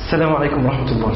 السلام عليكم ورحمة الله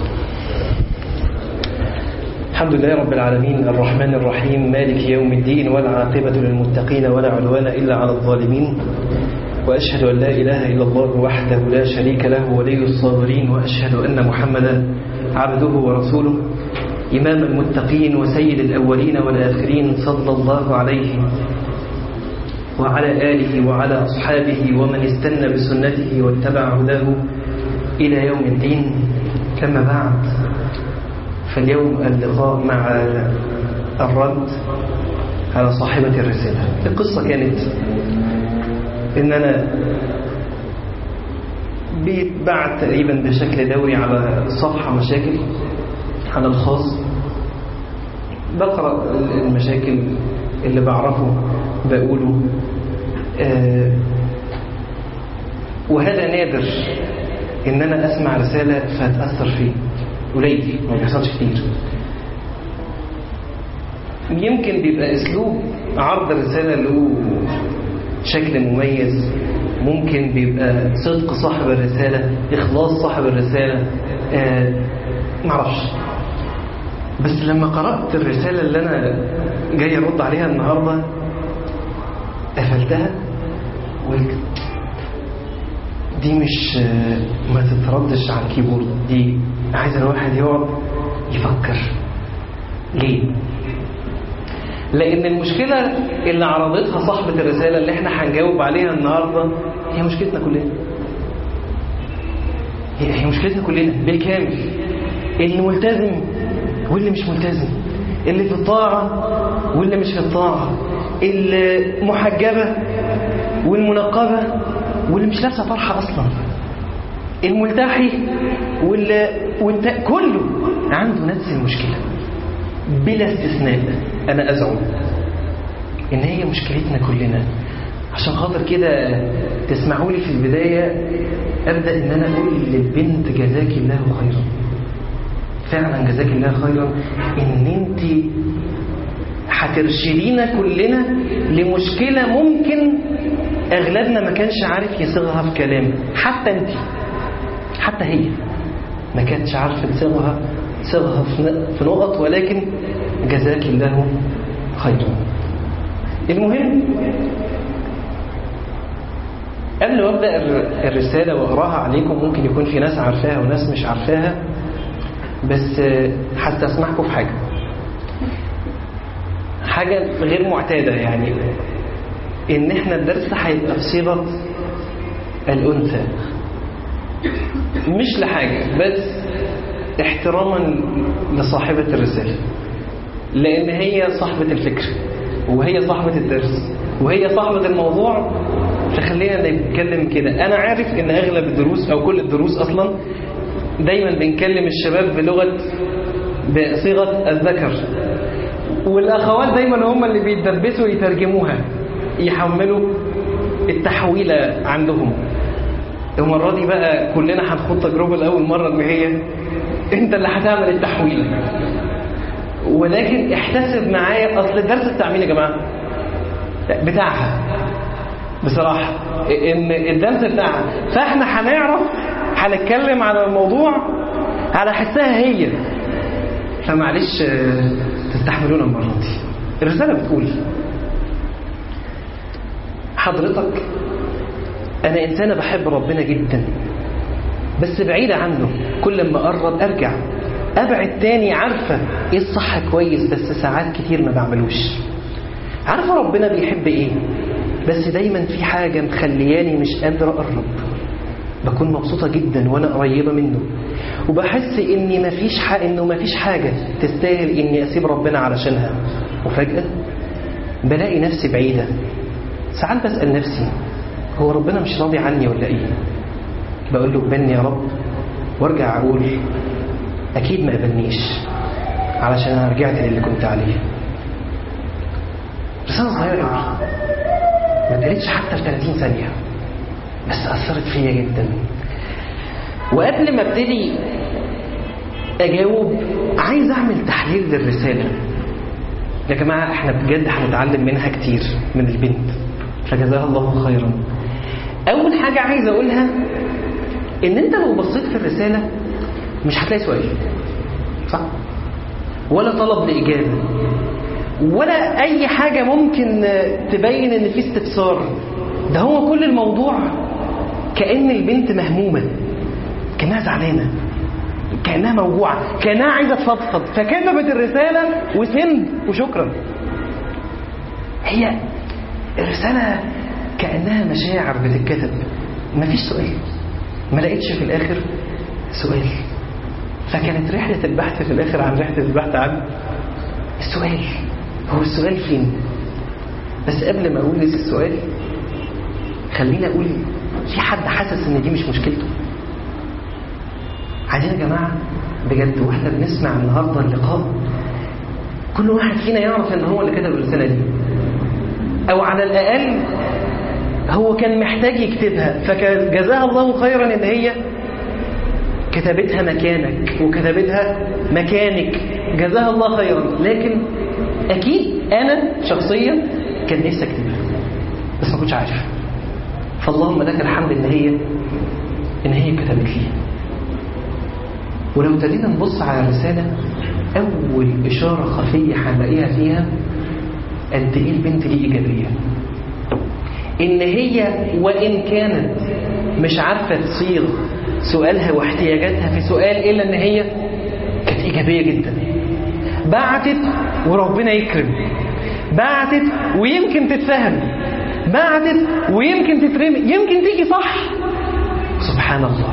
الحمد لله رب العالمين الرحمن الرحيم مالك يوم الدين والعاقبة للمتقين ولا عدوان إلا على الظالمين وأشهد أن لا إله إلا الله وحده لا شريك له ولي الصابرين وأشهد أن محمدا عبده ورسوله إمام المتقين وسيد الأولين والآخرين صلى الله عليه وعلى آله وعلى أصحابه ومن استنى بسنته واتبع هداه إلى يوم الدين كما بعد فاليوم اللقاء مع الرد على صاحبة الرسالة القصة كانت إن أنا بيتبعت تقريبا بشكل دوري على صفحة مشاكل على الخاص بقرأ المشاكل اللي بعرفه بقوله آه وهذا نادر ان انا اسمع رسالة فاتأثر فيه قليل ما بيحصلش كتير يمكن بيبقى اسلوب عرض الرسالة له شكل مميز ممكن بيبقى صدق صاحب الرسالة إخلاص صاحب الرسالة آه معرفش بس لما قرأت الرسالة اللي أنا جاي أرد عليها النهاردة قفلتها وقلت دي مش ما تتردش على الكيبورد دي عايز الواحد يقعد يفكر ليه لأن المشكلة اللي عرضتها صاحبة الرسالة اللي احنا هنجاوب عليها النهاردة هي مشكلتنا كلنا هي, هي مشكلتنا كلنا بالكامل اللي ملتزم واللي مش ملتزم اللي في الطاعة واللي مش في الطاعة المحجبة والمنقبة واللي مش لابسة طرحة أصلا الملتحي واللي والت... كله عنده نفس المشكلة بلا استثناء أنا أزعم إن هي مشكلتنا كلنا عشان خاطر كده تسمعوا لي في البداية أبدأ إن أنا أقول للبنت جزاك الله خيرا فعلا جزاك الله خيرا إن أنت هترشدينا كلنا لمشكلة ممكن أغلبنا ما كانش عارف يصيغها في كلام حتى أنت حتى هي ما كانتش عارفة تصيغها تصيغها في نقط ولكن جزاك الله خيرا المهم قبل ما ابدا الرساله واقراها عليكم ممكن يكون في ناس عارفاها وناس مش عارفاها بس هستسمحكم في حاجه حاجه غير معتاده يعني ان احنا الدرس هيبقى في صيغه الانثى مش لحاجه بس احتراما لصاحبه الرساله لان هي صاحبه الفكر وهي صاحبه الدرس وهي صاحبه الموضوع فخلينا نتكلم كده انا عارف ان اغلب الدروس او كل الدروس اصلا دايما بنكلم الشباب بلغه بصيغه الذكر والاخوات دايما هم اللي بيتدبسوا يترجموها يحملوا التحويله عندهم المره دي بقى كلنا هنخوض تجربه لاول مره ان هي انت اللي هتعمل التحويله ولكن احتسب معايا اصل الدرس بتاع مين يا جماعه بتاعها بصراحة ان الدرس بتاعها فاحنا هنعرف هنتكلم على الموضوع على حسها هي فمعلش تستحملونا المرة دي الرسالة بتقول حضرتك انا انسانة بحب ربنا جدا بس بعيدة عنه كل ما اقرب ارجع ابعد تاني عارفة ايه الصح كويس بس ساعات كتير ما بعملوش عارفة ربنا بيحب ايه بس دايما في حاجة مخلياني مش قادر أقرب بكون مبسوطة جدا وأنا قريبة منه وبحس إني مفيش حق إنه مفيش حاجة تستاهل إني أسيب ربنا علشانها وفجأة بلاقي نفسي بعيدة ساعات بسأل نفسي هو ربنا مش راضي عني ولا إيه بقول له قبلني يا رب وارجع أقول أكيد ما قبلنيش علشان أنا رجعت للي كنت عليه رسالة صغيرة قوي ما اتقالتش حتى في 30 ثانية بس أثرت فيا جدا وقبل ما ابتدي أجاوب عايز أعمل تحليل للرسالة يا جماعة احنا بجد هنتعلم منها كتير من البنت فجزاها الله خيرا أول حاجة عايز أقولها إن أنت لو بصيت في الرسالة مش هتلاقي سؤال صح ولا طلب لإجابة ولا أي حاجة ممكن تبين إن في استفسار ده هو كل الموضوع كأن البنت مهمومة كأنها زعلانة كأنها موجوعة كأنها عايزة تفضفض فكتبت الرسالة وسند وشكرا هي الرسالة كأنها مشاعر بتتكتب مفيش سؤال ما لقيتش في الآخر سؤال فكانت رحلة البحث في الآخر عن رحلة البحث عن السؤال هو السؤال فين بس قبل ما أقول لسه السؤال خليني أقول في حد حاسس إن دي مش مشكلته عايزين يا جماعة بجد واحنا بنسمع النهاردة اللقاء كل واحد فينا يعرف ان هو اللي كتب الرسالة دي او على الاقل هو كان محتاج يكتبها فجزاها الله خيرا ان هي كتبتها مكانك وكتبتها مكانك جزاها الله خيرا لكن اكيد انا شخصيا كان نفسي اكتبها بس ما كنتش عارف فاللهم لك الحمد ان هي ان هي كتبت لي ولو ابتدينا نبص على الرسالة أول إشارة خفية هنلاقيها فيها قد إيه البنت دي إيجابية إن هي وإن كانت مش عارفة تصيغ سؤالها واحتياجاتها في سؤال إلا إن هي كانت إيجابية جدا بعتت وربنا يكرم بعتت ويمكن تتفهم بعتت ويمكن تترمي يمكن تيجي صح سبحان الله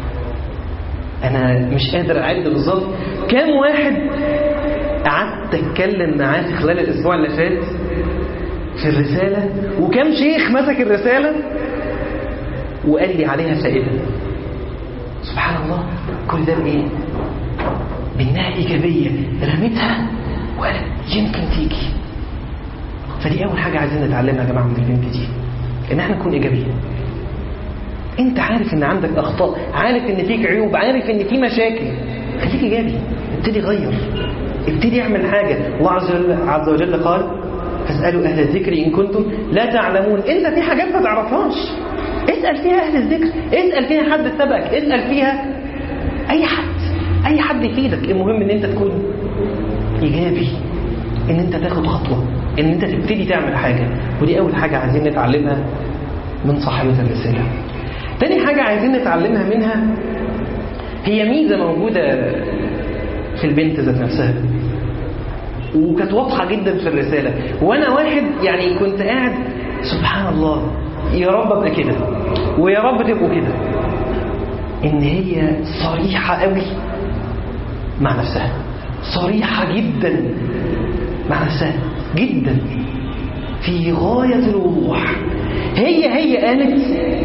انا مش قادر اعد بالظبط كام واحد قعدت اتكلم معاه في خلال الاسبوع اللي فات في الرساله وكام شيخ مسك الرساله وقال لي عليها فائده سبحان الله كل ده بايه بانها ايجابيه رميتها وقالت يمكن تيجي فدي اول حاجه عايزين نتعلمها يا جماعه من البنت دي ان احنا نكون ايجابيين انت عارف ان عندك اخطاء عارف ان فيك عيوب عارف ان في مشاكل خليك ايجابي ابتدي غير ابتدي اعمل حاجه الله عز وجل, عز وجل قال فاسالوا اهل الذكر ان كنتم لا تعلمون انت في حاجات ما تعرفهاش اسال فيها اهل الذكر اسال فيها حد سبقك اسال فيها اي حد اي حد يفيدك المهم ان انت تكون ايجابي ان انت تاخد خطوه ان انت تبتدي تعمل حاجه ودي اول حاجه عايزين نتعلمها من صاحبه الرساله تاني حاجة عايزين نتعلمها منها هي ميزة موجودة في البنت ذات نفسها وكانت واضحة جدا في الرسالة وأنا واحد يعني كنت قاعد سبحان الله يا رب أبقى كده ويا رب تبقوا كده إن هي صريحة قوي مع نفسها صريحة جدا مع نفسها جدا في غاية الوضوح هي هي قالت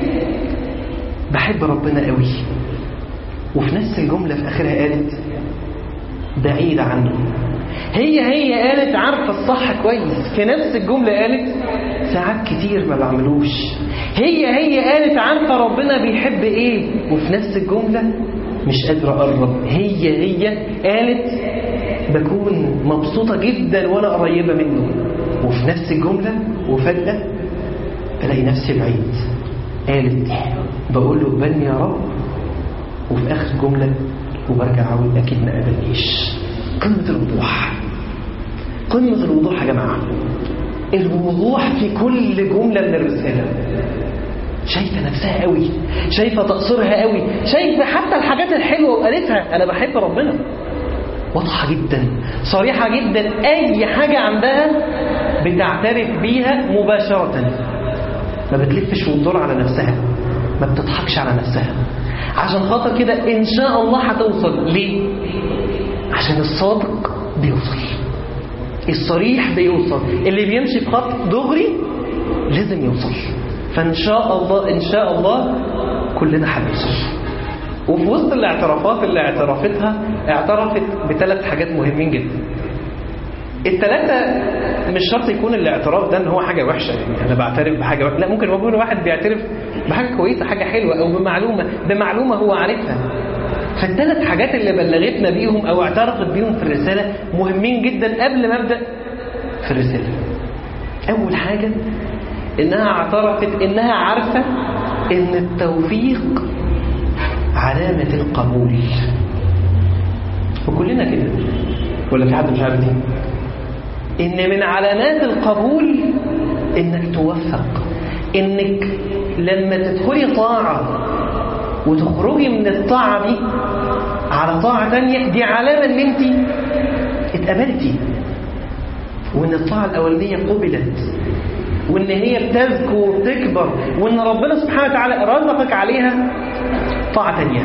بحب ربنا قوي وفي نفس الجملة في آخرها قالت بعيد عنه هي هي قالت عارفة الصح كويس في نفس الجملة قالت ساعات كتير ما بعملوش هي هي قالت عارفة ربنا بيحب ايه وفي نفس الجملة مش قادرة أقرب هي هي قالت بكون مبسوطة جدا وأنا قريبة منه وفي نفس الجملة وفجأة ألاقي نفسي بعيد قالت بقول له بني يا رب وفي آخر جملة وبرجع أقول أكيد ما قابلنيش قمة الوضوح قمة الوضوح يا جماعة الوضوح في كل جملة من الرسالة شايفة نفسها قوي شايفة تقصيرها قوي شايفة حتى الحاجات الحلوة وقالتها أنا بحب ربنا واضحة جدا صريحة جدا أي حاجة عندها بتعترف بيها مباشرة ما بتلفش وتدور على نفسها ما بتضحكش على نفسها عشان خاطر كده إن شاء الله هتوصل ليه؟ عشان الصادق بيوصل الصريح بيوصل اللي بيمشي في خط دغري لازم يوصل فإن شاء الله إن شاء الله كلنا هنوصل وفي وسط الاعترافات اللي اعترفتها اعترفت بثلاث حاجات مهمين جدا الثلاثة مش شرط يكون الاعتراف ده ان هو حاجة وحشة يعني انا بعترف بحاجة وحشة لا ممكن يكون واحد بيعترف بحاجة كويسة حاجة حلوة او بمعلومة بمعلومة هو عارفها فالثلاث حاجات اللي بلغتنا بيهم او اعترفت بيهم في الرسالة مهمين جدا قبل ما ابدأ في الرسالة اول حاجة انها اعترفت انها عارفة ان التوفيق علامة القبول وكلنا كده ولا في حد مش عارف دي ان من علامات القبول انك توفق انك لما تدخلي طاعة وتخرجي من الطاعة دي على طاعة تانية دي علامة ان انت اتقبلتي وان الطاعة الاولانية قبلت وان هي بتزكو وبتكبر وان ربنا سبحانه وتعالى رزقك عليها طاعة تانية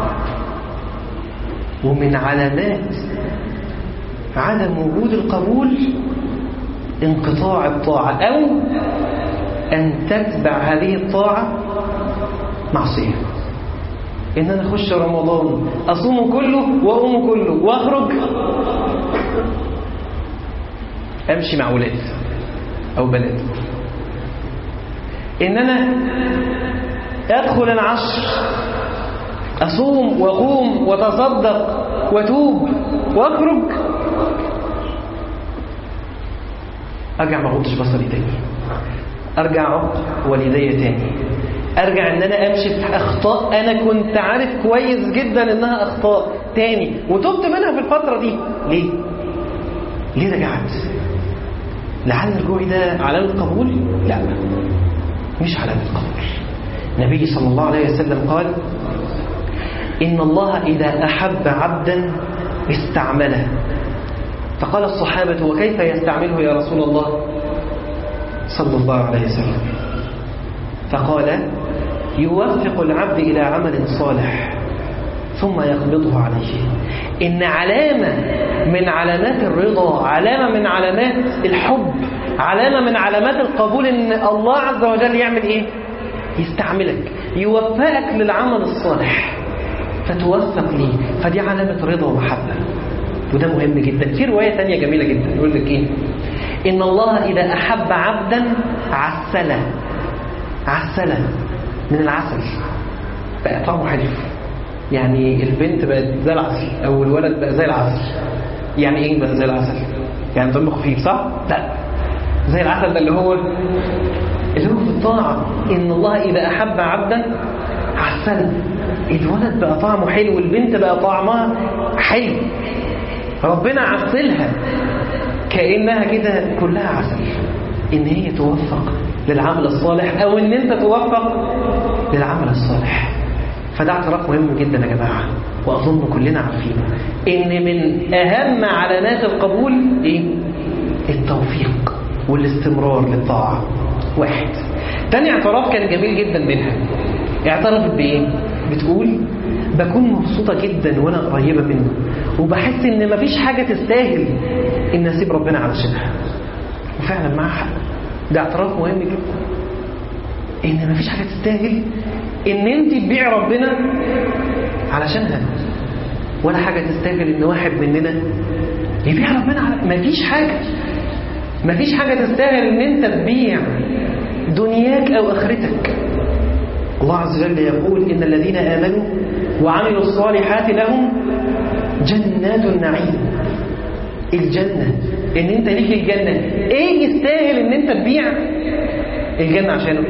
ومن علامات عدم وجود القبول انقطاع الطاعة أو أن تتبع هذه الطاعة معصية إن أنا أخش رمضان أصوم كله وأقوم كله وأخرج أمشي مع ولاد أو بنات إن أنا أدخل العشر أصوم وأقوم وتصدق وأتوب وأخرج أرجع ما أغضش بصري تاني أرجع عق والدي تاني أرجع إن أنا أمشي في أخطاء أنا كنت عارف كويس جدا إنها أخطاء تاني وتبت منها في الفترة دي ليه؟ ليه رجعت؟ لعل رجوعي ده علامة قبول؟ لا مش علامة قبول النبي صلى الله عليه وسلم قال إن الله إذا أحب عبدا استعمله فقال الصحابة وكيف يستعمله يا رسول الله صلى الله عليه وسلم فقال يوفق العبد إلى عمل صالح ثم يقبضه عليه إن علامة من علامات الرضا علامة من علامات الحب علامة من علامات القبول إن الله عز وجل يعمل إيه يستعملك يوفقك للعمل الصالح فتوفق ليه فدي علامة رضا ومحبة وده مهم جدا في رواية تانية جميلة جدا يقول لك إيه إن الله إذا أحب عبدا عسله عسله من العسل بقى طعمه حلو يعني البنت بقت زي العسل أو الولد بقى زي العسل يعني إيه بقى زي العسل يعني دمه خفيف صح؟ لا زي العسل ده اللي هو اللي هو في الطاعة إن الله إذا أحب عبدا عسله الولد بقى طعمه حلو والبنت بقى طعمها حلو ربنا عسلها كأنها كده كلها عسل إن هي توفق للعمل الصالح أو إن أنت توفق للعمل الصالح فده اعتراف مهم جدا يا جماعة وأظن كلنا عارفين إن من أهم علامات القبول إيه؟ التوفيق والاستمرار للطاعة واحد تاني اعتراف كان جميل جدا منها اعترفت بإيه؟ بتقول بكون مبسوطة جدا وأنا قريبة منه وبحس إن مفيش حاجة تستاهل إن أسيب ربنا علشانها وفعلا معاها حق ده اعتراف مهم جدا إن مفيش حاجة تستاهل إن أنت تبيع ربنا علشانها ولا حاجة تستاهل إن واحد مننا يبيع ربنا على... مفيش حاجة مفيش حاجة تستاهل إن أنت تبيع دنياك أو آخرتك الله عز وجل يقول إن الذين آمنوا وعملوا الصالحات لهم جنات النعيم الجنة إن أنت ليك الجنة إيه يستاهل إن أنت تبيع الجنة عشانه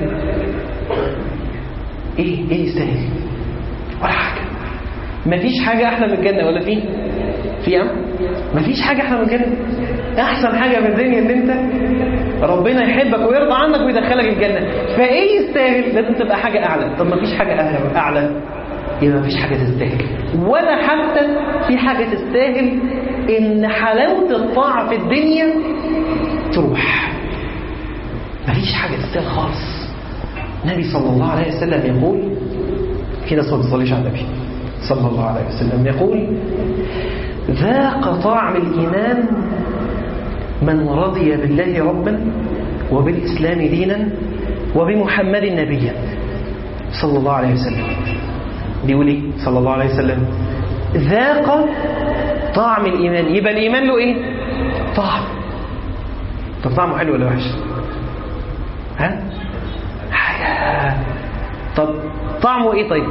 إيه إيه يستاهل ولا حاجة مفيش حاجة أحلى من الجنة ولا في في أم مفيش حاجة أحلى من الجنة أحسن حاجة في الدنيا إن أنت ربنا يحبك ويرضى عنك ويدخلك الجنة فإيه يستاهل لازم تبقى حاجة أعلى طب مفيش حاجة أعلى أعلى يبقى مفيش حاجة تستاهل ولا حتى في حاجة تستاهل إن حلاوة الطاعة في الدنيا تروح مفيش حاجة تستاهل خالص النبي صلى الله عليه وسلم يقول في ناس ما بتصليش على النبي صلى الله عليه وسلم يقول ذاق طعم الإيمان من رضي بالله ربا وبالإسلام دينا وبمحمد نبيا صلى الله عليه وسلم بيقول ايه صلى الله عليه وسلم ذاق طعم الإيمان يبقى الإيمان له ايه طعم طب طعمه حلو ولا وحش ها حاجة طب طعمه ايه طيب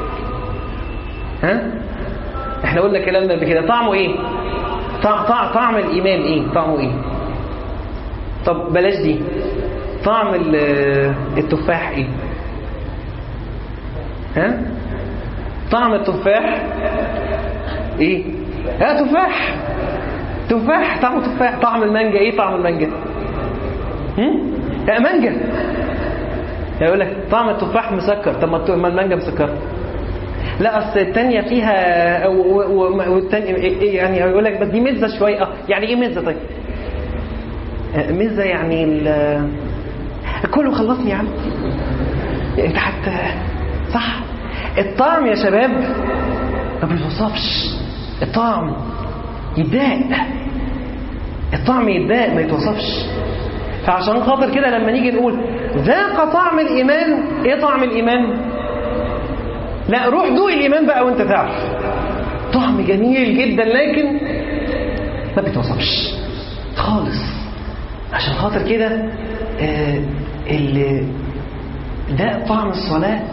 ها احنا قلنا الكلام ده قبل كده طعمه ايه طع... طع... طعم الايمان ايه طعمه ايه طب بلاش دي طعم التفاح ايه ها طعم التفاح ايه اه تفاح تفاح طعمه تفاح طعم المانجا ايه طعم المانجا هم؟ لا مانجا يقول لك طعم التفاح مسكر طب ما المانجا مسكره لا اصل الثانيه فيها والثانيه يعني يقول لك بس دي مزه شويه اه يعني ايه مزه طيب مزه يعني ال كله خلصني يا عم انت حتى صح الطعم يا شباب ما بيتوصفش الطعم يتضايق الطعم يتضايق ما يتوصفش فعشان خاطر كده لما نيجي نقول ذاق طعم الإيمان إيه طعم الإيمان لا روح دوق الإيمان بقى وانت تعرف طعم جميل جدا لكن ما بيتوصفش خالص عشان خاطر كده آه اللي ده طعم الصلاة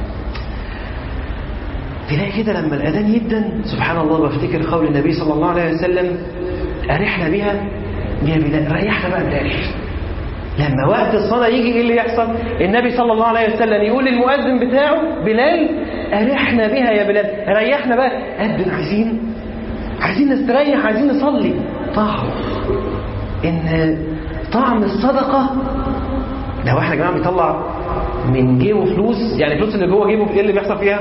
تلاقي كده لما الأذان يدن سبحان الله بفتكر قول النبي صلى الله عليه وسلم أرحنا بها يا بلال ريحنا بقى بلال لما وقت الصلاة يجي ايه اللي يحصل النبي صلى الله عليه وسلم يقول للمؤذن بتاعه بلال أرحنا بها يا بلال ريحنا بقى أذن عايزين عايزين نستريح عايزين نصلي طعم إن طعم الصدقة لو احنا يا جماعة بيطلع من جيبه فلوس يعني الفلوس اللي جوه جيبه ايه اللي بيحصل فيها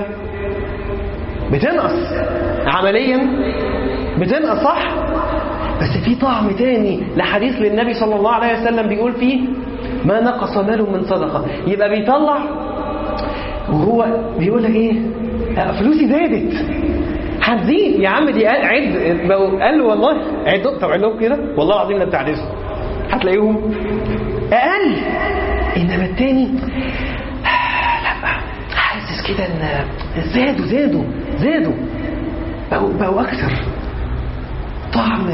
بتنقص عمليا بتنقص صح بس في طعم تاني لحديث للنبي صلى الله عليه وسلم بيقول فيه ما نقص مال من صدقة يبقى بيطلع وهو بيقول لك ايه فلوسي زادت هتزيد يا عم دي عد قال له والله عدوا طب عدوا كده والله العظيم لا بتعرفوا هتلاقيهم اقل انما التاني لا حاسس كده ان زادوا زادوا زادوا بقوا بقوا اكثر طعم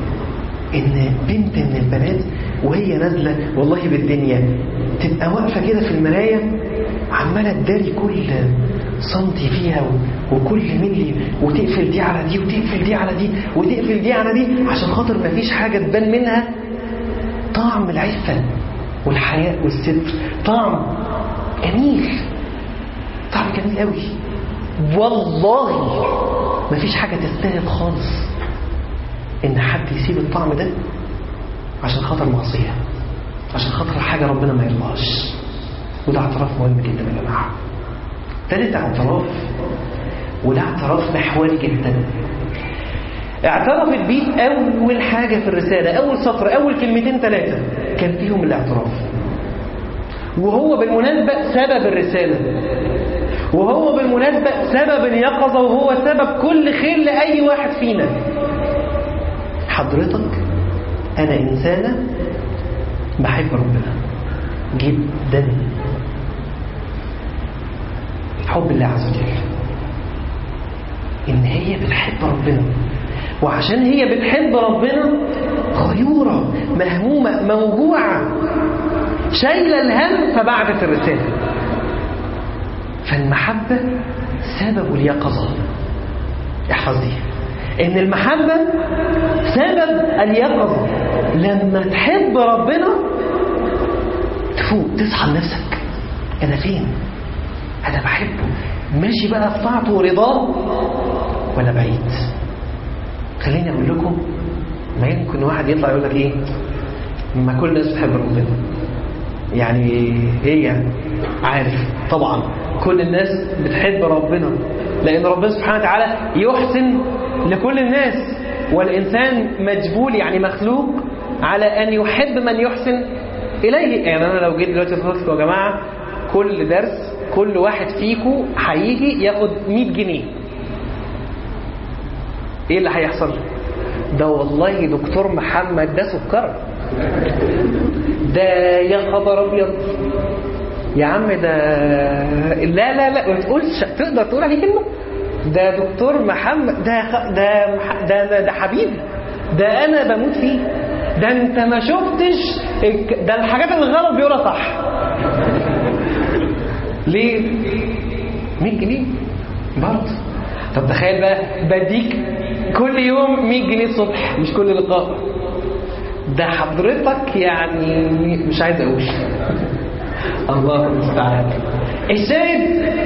ان بنت من البنات وهي نازله والله بالدنيا تبقى واقفه كده في المرايه عماله تداري كل سنتي فيها وكل ملي وتقفل دي على دي وتقفل دي على دي وتقفل دي على دي عشان خاطر ما فيش حاجه تبان منها طعم العفه والحياء والستر طعم جميل طعم جميل قوي والله ما فيش حاجه تستاهل خالص ان حد يسيب الطعم ده عشان خاطر معصيه عشان خاطر حاجه ربنا ما يرضاش وده اعتراف مهم جدا يا جماعه ثالث اعتراف وده اعتراف محوري جدا اعترفت بيه اول حاجه في الرساله اول سطر اول كلمتين ثلاثه كان فيهم الاعتراف وهو بالمناسبه سبب الرساله وهو بالمناسبه سبب اليقظه وهو سبب كل خير لاي واحد فينا حضرتك أنا إنسانة بحب ربنا جدا حب الله عز وجل إن هي بتحب ربنا وعشان هي بتحب ربنا غيورة مهمومة موجوعة شايلة الهم فبعتت الرسالة فالمحبة سبب اليقظة احفظ دي ان المحبة سبب اليقظة لما تحب ربنا تفوق تصحى لنفسك انا فين انا بحبه ماشي بقى في طاعته ورضاه ولا بعيد خليني اقول لكم ما يمكن واحد يطلع يقول لك ايه ما كل الناس بتحب ربنا يعني ايه يعني عارف طبعا كل الناس بتحب ربنا لان ربنا سبحانه وتعالى يحسن لكل الناس والإنسان مجبول يعني مخلوق على أن يحب من يحسن إليه يعني أنا لو جيت دلوقتي قلت يا جماعة كل درس كل واحد فيكم هيجي ياخد 100 جنيه إيه اللي هيحصل؟ ده والله دكتور محمد ده سكر ده يا خبر أبيض يا عم ده لا لا لا ما تقولش تقدر تقول عليه كلمة ده دكتور محمد ده ده ده ده, ده حبيبي ده انا بموت فيه ده انت ما شفتش ده الحاجات الغلط بيقولها صح ليه 100 جنيه برضه طب تخيل بقى بديك كل يوم 100 جنيه الصبح مش كل لقاء ده حضرتك يعني مش عايز اقول الله المستعان الشاهد ان ايه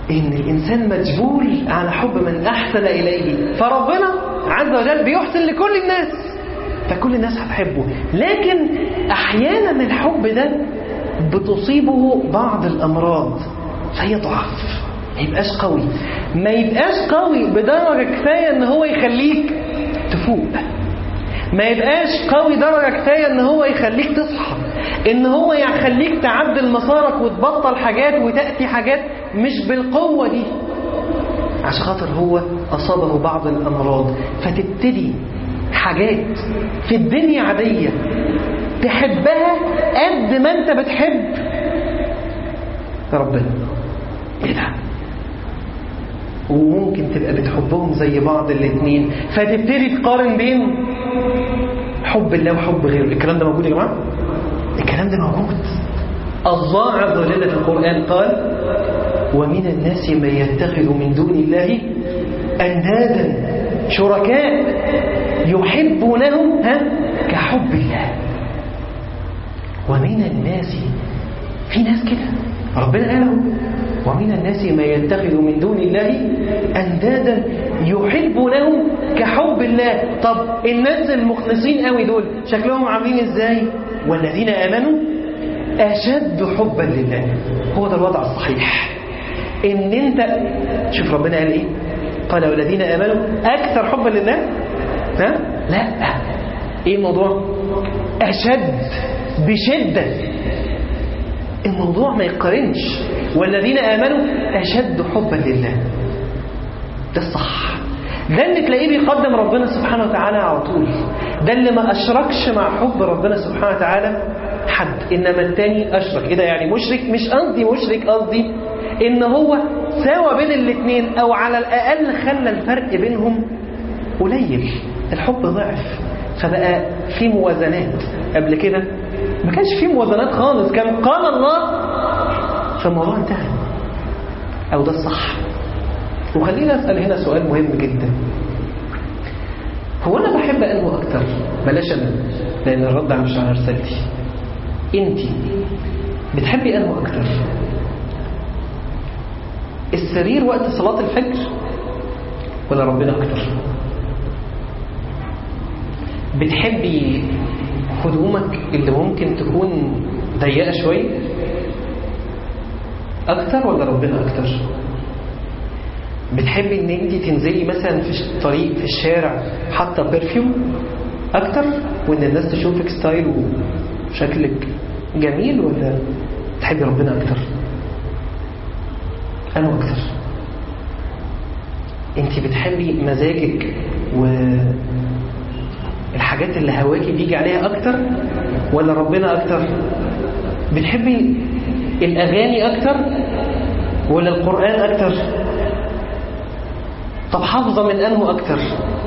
إن الإنسان مجبول على حب من أحسن إليه فربنا عز وجل بيحسن لكل الناس فكل الناس هتحبه لكن أحيانا الحب ده بتصيبه بعض الأمراض فيضعف ما يبقاش قوي ما يبقاش قوي بدرجة كفاية ان هو يخليك تفوق ما يبقاش قوي درجة كفاية ان هو يخليك تصحى ان هو يخليك تعدل مسارك وتبطل حاجات وتأتي حاجات مش بالقوة دي عشان خاطر هو أصابه بعض الأمراض فتبتدي حاجات في الدنيا عادية تحبها قد ما انت بتحب ربنا ايه ده وممكن تبقى بتحبهم زي بعض الاثنين فتبتدي تقارن بين حب الله وحب غيره الكلام ده موجود يا جماعه الكلام ده موجود الله عز وجل في القرآن قال ومن الناس من يتخذ من دون الله أندادا شركاء يحبونهم ها كحب الله ومن الناس في ناس كده ربنا قاله ومن الناس من يتخذ من دون الله أندادا يحبونهم كحب الله طب الناس المخلصين قوي دول شكلهم عاملين ازاي والذين آمنوا أشد حبا لله هو ده الوضع الصحيح ان انت شوف ربنا قال ايه قال والذين آمنوا أكثر حبا لله ها لا ايه الموضوع أشد بشدة الموضوع ما يقارنش والذين آمنوا أشد حبا لله ده الصح ده اللي تلاقيه بيقدم ربنا سبحانه وتعالى على طول ده اللي ما أشركش مع حب ربنا سبحانه وتعالى حد إنما التاني أشرك إيه ده يعني مشرك مش قصدي مشرك قصدي إن هو ساوى بين الاثنين أو على الأقل خلى الفرق بينهم قليل الحب ضعف فبقى في موازنات قبل كده ما كانش في موازنات خالص كان قال الله فالموضوع انتهى أو ده الصح وخلينا أسأل هنا سؤال مهم جدا هو أنا بحب أنه أكتر بلاش أنا لأن الرد مش على رسالتي أنت بتحبي أنه أكتر السرير وقت صلاة الفجر ولا ربنا أكتر بتحبي هدومك اللي ممكن تكون ضيقة شوية أكتر ولا ربنا أكتر بتحبي ان انت تنزلي مثلا في الطريق في الشارع حاطه برفيوم اكتر وان الناس تشوفك ستايل وشكلك جميل ولا تحبي ربنا اكتر انا اكتر انت بتحبي مزاجك و الحاجات اللي هواكي بيجي عليها اكتر ولا ربنا اكتر بتحبي الاغاني اكتر ولا القران اكتر طب حافظة من أنه أكتر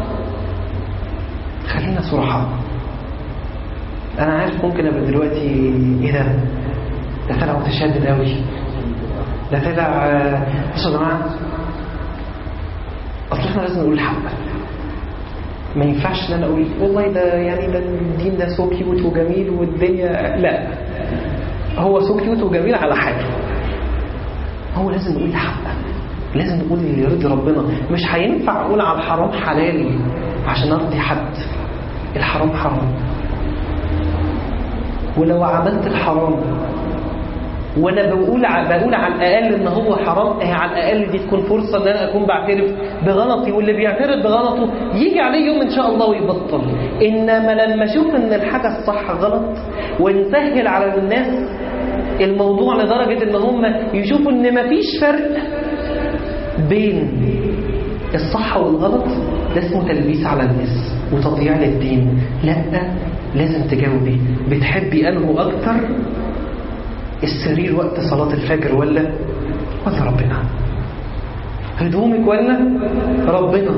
خلينا صراحة أنا عارف ممكن أبقى دلوقتي إيه ده ده طلع متشدد قوي ده طلع بصوا يا جماعة أصل إحنا لازم نقول الحق ما ينفعش ان انا اقول والله ده يعني ده الدين ده سو كيوت وجميل والدنيا لا هو سو كيوت وجميل على حاله هو لازم نقول الحق لازم نقول اللي يرضي ربنا مش هينفع اقول على الحرام حلال عشان ارضي حد الحرام حرام ولو عملت الحرام وانا بقول بقول على الاقل ان هو حرام اهي على الاقل دي تكون فرصه ان انا اكون بعترف بغلطي واللي بيعترف بغلطه يجي عليه يوم ان شاء الله ويبطل انما لما اشوف ان الحاجه الصح غلط ونسهل على الناس الموضوع لدرجه ان هم يشوفوا ان مفيش فرق بين الصح والغلط ده اسمه تلبيس على الناس وتضييع للدين لا لازم تجاوبي بتحبي انه اكتر السرير وقت صلاة الفجر ولا ولا ربنا هدومك ولا ربنا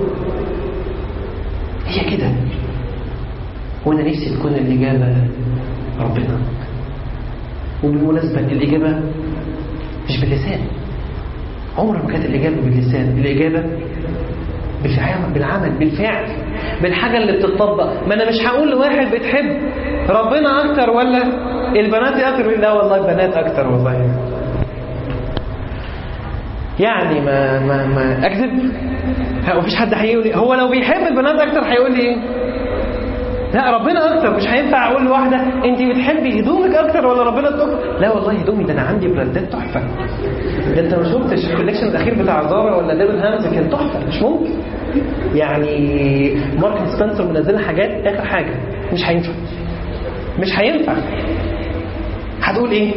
هي كده وانا نفسي تكون الإجابة ربنا وبالمناسبة الإجابة مش باللسان عمر ما كانت الإجابة باللسان الإجابة بالعمل بالعمل بالفعل بالحاجة اللي بتطبق ما أنا مش هقول لواحد بتحب ربنا أكتر ولا البنات أكتر لا والله البنات أكتر والله يعني ما ما ما اكذب ها، مفيش حد هيقول لي هو لو بيحب البنات اكتر هيقول لي ايه لا ربنا اكتر مش هينفع اقول لواحده انت بتحبي هدومك اكتر ولا ربنا اكتر لا والله هدومي ده انا عندي براندات تحفه ده انت ما شفتش الكوليكشن الاخير بتاع زارا ولا ديفيد هامز كان تحفه مش ممكن يعني مارك سبنسر منزل حاجات اخر حاجه مش هينفع مش هينفع هتقول ايه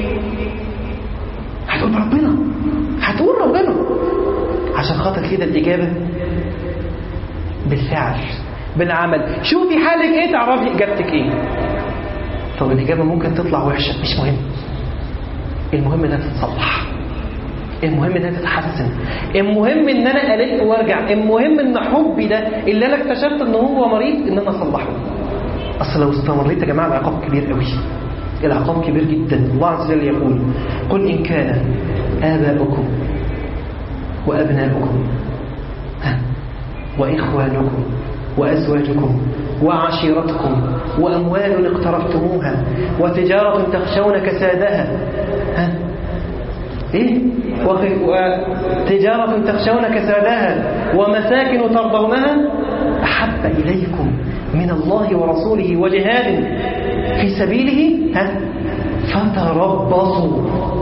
هتقول ربنا هتقول ربنا عشان خاطر كده الاجابه بالفعل بالعمل شوفي حالك ايه تعرفي اجابتك ايه طب الاجابه ممكن تطلع وحشه مش مهم المهم انها تتصلح المهم انها تتحسن المهم ان انا الف وارجع المهم ان حبي ده اللي انا اكتشفت ان هو مريض ان انا اصلحه اصل لو استمريت يا جماعه العقاب كبير قوي العقاب كبير جدا الله عز وجل يقول قل ان كان اباؤكم وابناؤكم ها، واخوانكم وازواجكم وعشيرتكم واموال اقترفتموها وتجاره تخشون كسادها ها إيه؟ وخ- وتجارة تخشون كسادها ومساكن ترضونها أحب إليكم من الله ورسوله وجهاد في سبيله ها فتربصوا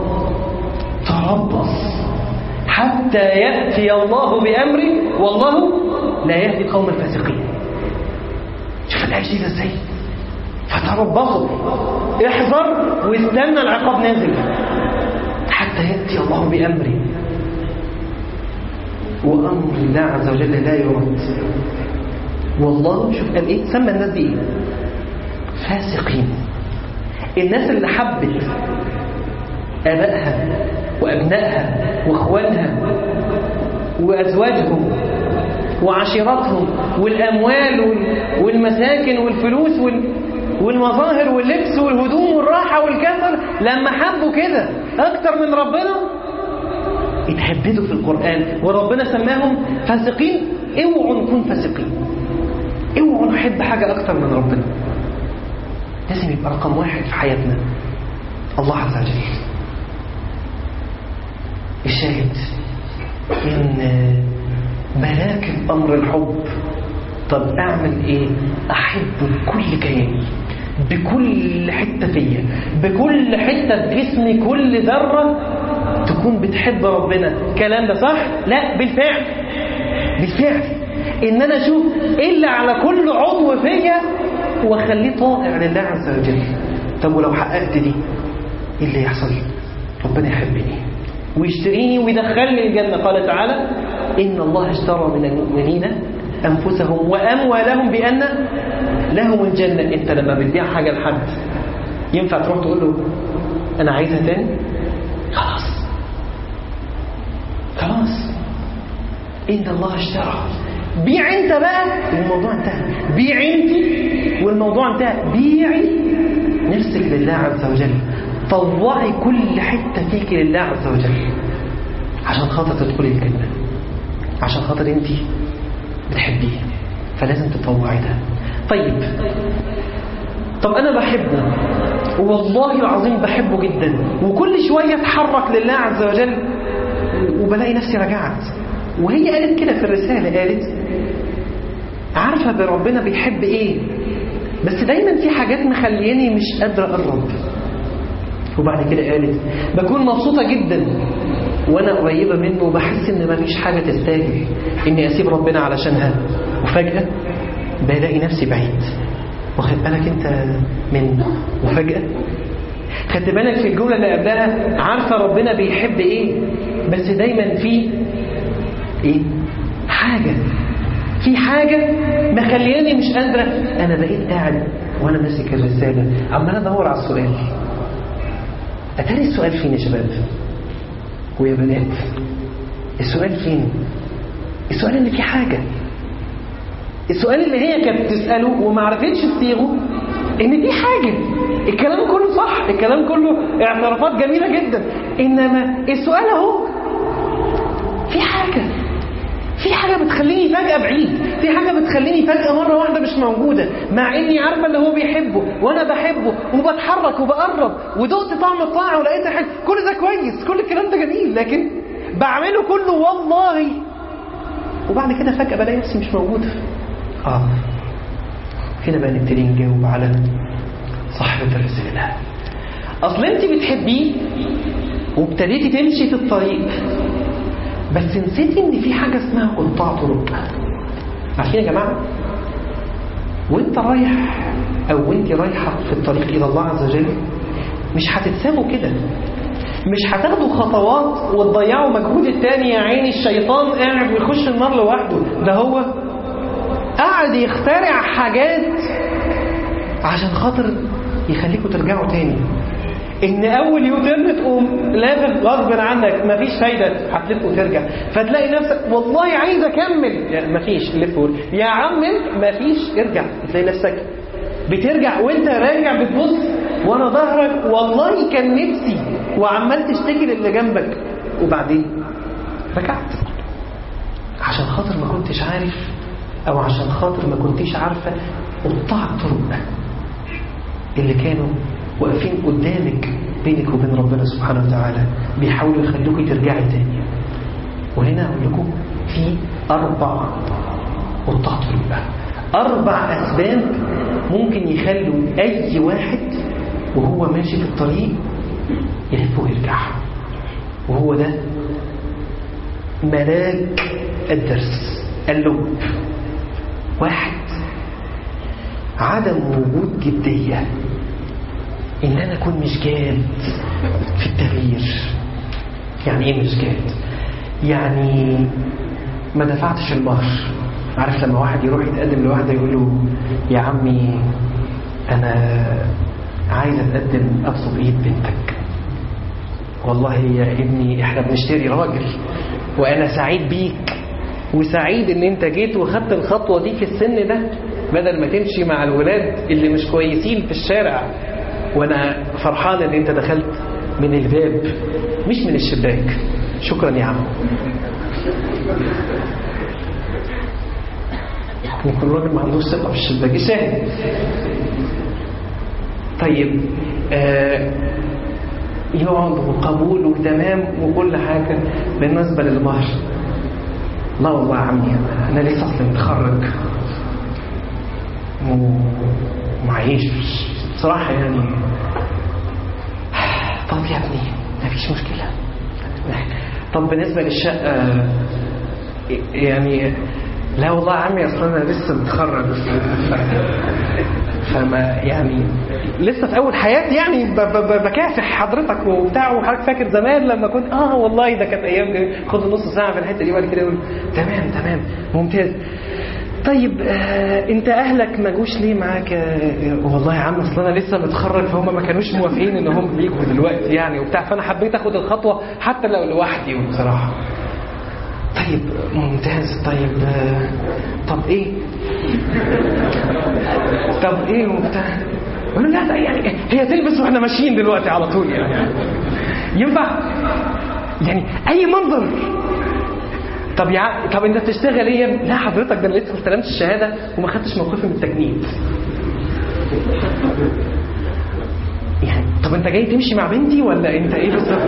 تربص حتى يأتي الله بأمره والله لا يهدي القوم الفاسقين شوف الآية دي ازاي فتربصوا احذر واستنى العقاب نازل حتى يأتي الله بأمره وأمر الله عز وجل لا يرد والله شوف قال إيه سمى الناس دي إيه فاسقين الناس اللي حبت آبائها وأبنائها وإخوانها وأزواجهم وعشيرتهم والأموال وال- والمساكن والفلوس وال والمظاهر واللبس والهدوم والراحة والكسل لما حبوا كده أكتر من ربنا اتهددوا في القرآن وربنا سماهم فاسقين اوعوا نكون فاسقين اوعوا نحب حاجة أكتر من ربنا لازم يبقى رقم واحد في حياتنا الله عز وجل الشاهد إن مراكب أمر الحب طب أعمل إيه أحبه بكل كياني بكل حتة فيا بكل حتة في جسمي كل ذرة تكون بتحب ربنا الكلام ده صح؟ لا بالفعل بالفعل ان انا اشوف ايه اللي على كل عضو فيا واخليه طائع لله عز وجل طب ولو حققت دي ايه اللي يحصل ربنا يحبني ويشتريني ويدخلني الجنة قال تعالى إن الله اشترى من المؤمنين أنفسهم وأموالهم بأن لهم الجنة أنت لما بتبيع حاجة لحد ينفع تروح تقول له أنا عايزها تاني خلاص خلاص إن الله اشترى بيع انت بقى والموضوع انتهى بيع انت والموضوع انتهى بيعي نفسك لله عز وجل طوعي كل حتة فيك لله عز وجل عشان خاطر تدخلي الجنة عشان خاطر انت بتحبيه فلازم تطوعي ده طيب طب انا بحبه والله العظيم بحبه جدا وكل شوية اتحرك لله عز وجل وبلاقي نفسي رجعت وهي قالت كده في الرسالة قالت عارفة بربنا بيحب ايه بس دايما في حاجات مخلياني مش قادرة اقرب وبعد كده قالت بكون مبسوطة جدا وانا قريبة منه وبحس ان مفيش حاجة تستاهل اني اسيب ربنا علشانها وفجأة بلاقي نفسي بعيد واخد بالك انت من وفجأة خدت بالك في الجملة اللي قبلها عارفة ربنا بيحب ايه بس دايما في ايه حاجة في حاجة مخلياني مش قادرة انا بقيت قاعد وانا ماسك الرسالة عمال ادور على السؤال اتاري السؤال فين يا شباب ويا بنات السؤال فين السؤال ان في حاجة السؤال اللي هي كانت بتسأله وما عرفتش تصيغه ان في حاجة الكلام كله صح الكلام كله اعترافات جميلة جدا انما السؤال اهو في حاجة في حاجة بتخليني فجأة بعيد في حاجة بتخليني فجأة مرة واحدة مش موجودة مع اني عارفة اللي هو بيحبه وانا بحبه وبتحرك وبقرب ودقت طعم الطاعة ولقيتها حلو كل ده كويس كل الكلام ده جميل لكن بعمله كله والله وبعد كده فجأة بلاقي نفسي مش موجودة اه هنا بقى نبتدي نجاوب على صاحبة الرسالة أصل أنت بتحبيه وابتديتي تمشي في الطريق بس نسيتي إن في حاجة اسمها قطاع طرق عارفين يا جماعة وانت رايح او انت رايحة في الطريق الى الله عز وجل مش هتتسابوا كده مش هتاخدوا خطوات وتضيعوا مجهود التاني يا عيني الشيطان قاعد بيخش النار لوحده ده هو قاعد يخترع حاجات عشان خاطر يخليكم ترجعوا تاني ان اول يوترن تقوم لافف غصب عنك مفيش فايده هتلف وترجع فتلاقي نفسك والله عايز اكمل يعني مفيش لف ور- يا عم انت مفيش ارجع تلاقي نفسك بترجع وانت راجع بتبص وانا ظهرك والله كان نفسي وعمال تشتكي للي جنبك وبعدين رجعت عشان خاطر ما كنتش عارف او عشان خاطر ما كنتيش عارفه قطاع الطرق اللي كانوا واقفين قدامك بينك وبين ربنا سبحانه وتعالى بيحاولوا يخلوكي ترجعي تاني وهنا اقول لكم في اربع قطاع طرق اربع اسباب ممكن يخلوا اي واحد وهو ماشي في الطريق يلف ويرجع وهو ده ملاك الدرس اللب واحد عدم وجود جدية إن أنا أكون مش جاد في التغيير يعني إيه مش جاد؟ يعني ما دفعتش المهر عارف لما واحد يروح يتقدم لواحدة يقول له يا عمي أنا عايز أتقدم أبسط إيد بنتك والله يا ابني احنا بنشتري راجل وانا سعيد بيك وسعيد ان انت جيت وخدت الخطوه دي في السن ده بدل ما تمشي مع الولاد اللي مش كويسين في الشارع وانا فرحان ان انت دخلت من الباب مش من الشباك شكرا يا عم يكون الراجل ما عندوش ثقه في الشباك يساعد طيب آه يقعد وقبول وتمام وكل حاجة بالنسبة للمهر لا والله يا عمي أنا لسه أصلا متخرج ومعيش بصراحة يعني طب يا ابني مفيش مشكلة طب بالنسبة للشقة يعني لا والله يا عمي اصل انا لسه متخرج ف- فما يعني لسه في اول حياتي يعني ب- ب- ب- بكافح حضرتك وبتاع وحضرتك فاكر زمان لما كنت اه والله ده كانت ايام دي. خد نص ساعه في الحته دي وبعد كده يقول تمام تمام ممتاز طيب آه انت اهلك ما جوش ليه معاك آه والله يا عم اصل انا لسه متخرج فهم ما كانوش موافقين ان هم يجوا دلوقتي يعني وبتاع فانا حبيت اخد الخطوه حتى لو لوحدي بصراحه طيب ممتاز طيب آه، طب ايه طب ايه وبتاع يقول له لا ده يعني هي تلبس واحنا ماشيين دلوقتي على طول يعني ينفع يعني اي منظر طب يا ع- طب انت بتشتغل ايه يا ابني؟ لا حضرتك ده انا لسه ما استلمتش الشهاده وما خدتش موقفي من التجنيد يعني طب انت جاي تمشي مع بنتي ولا انت ايه بالظبط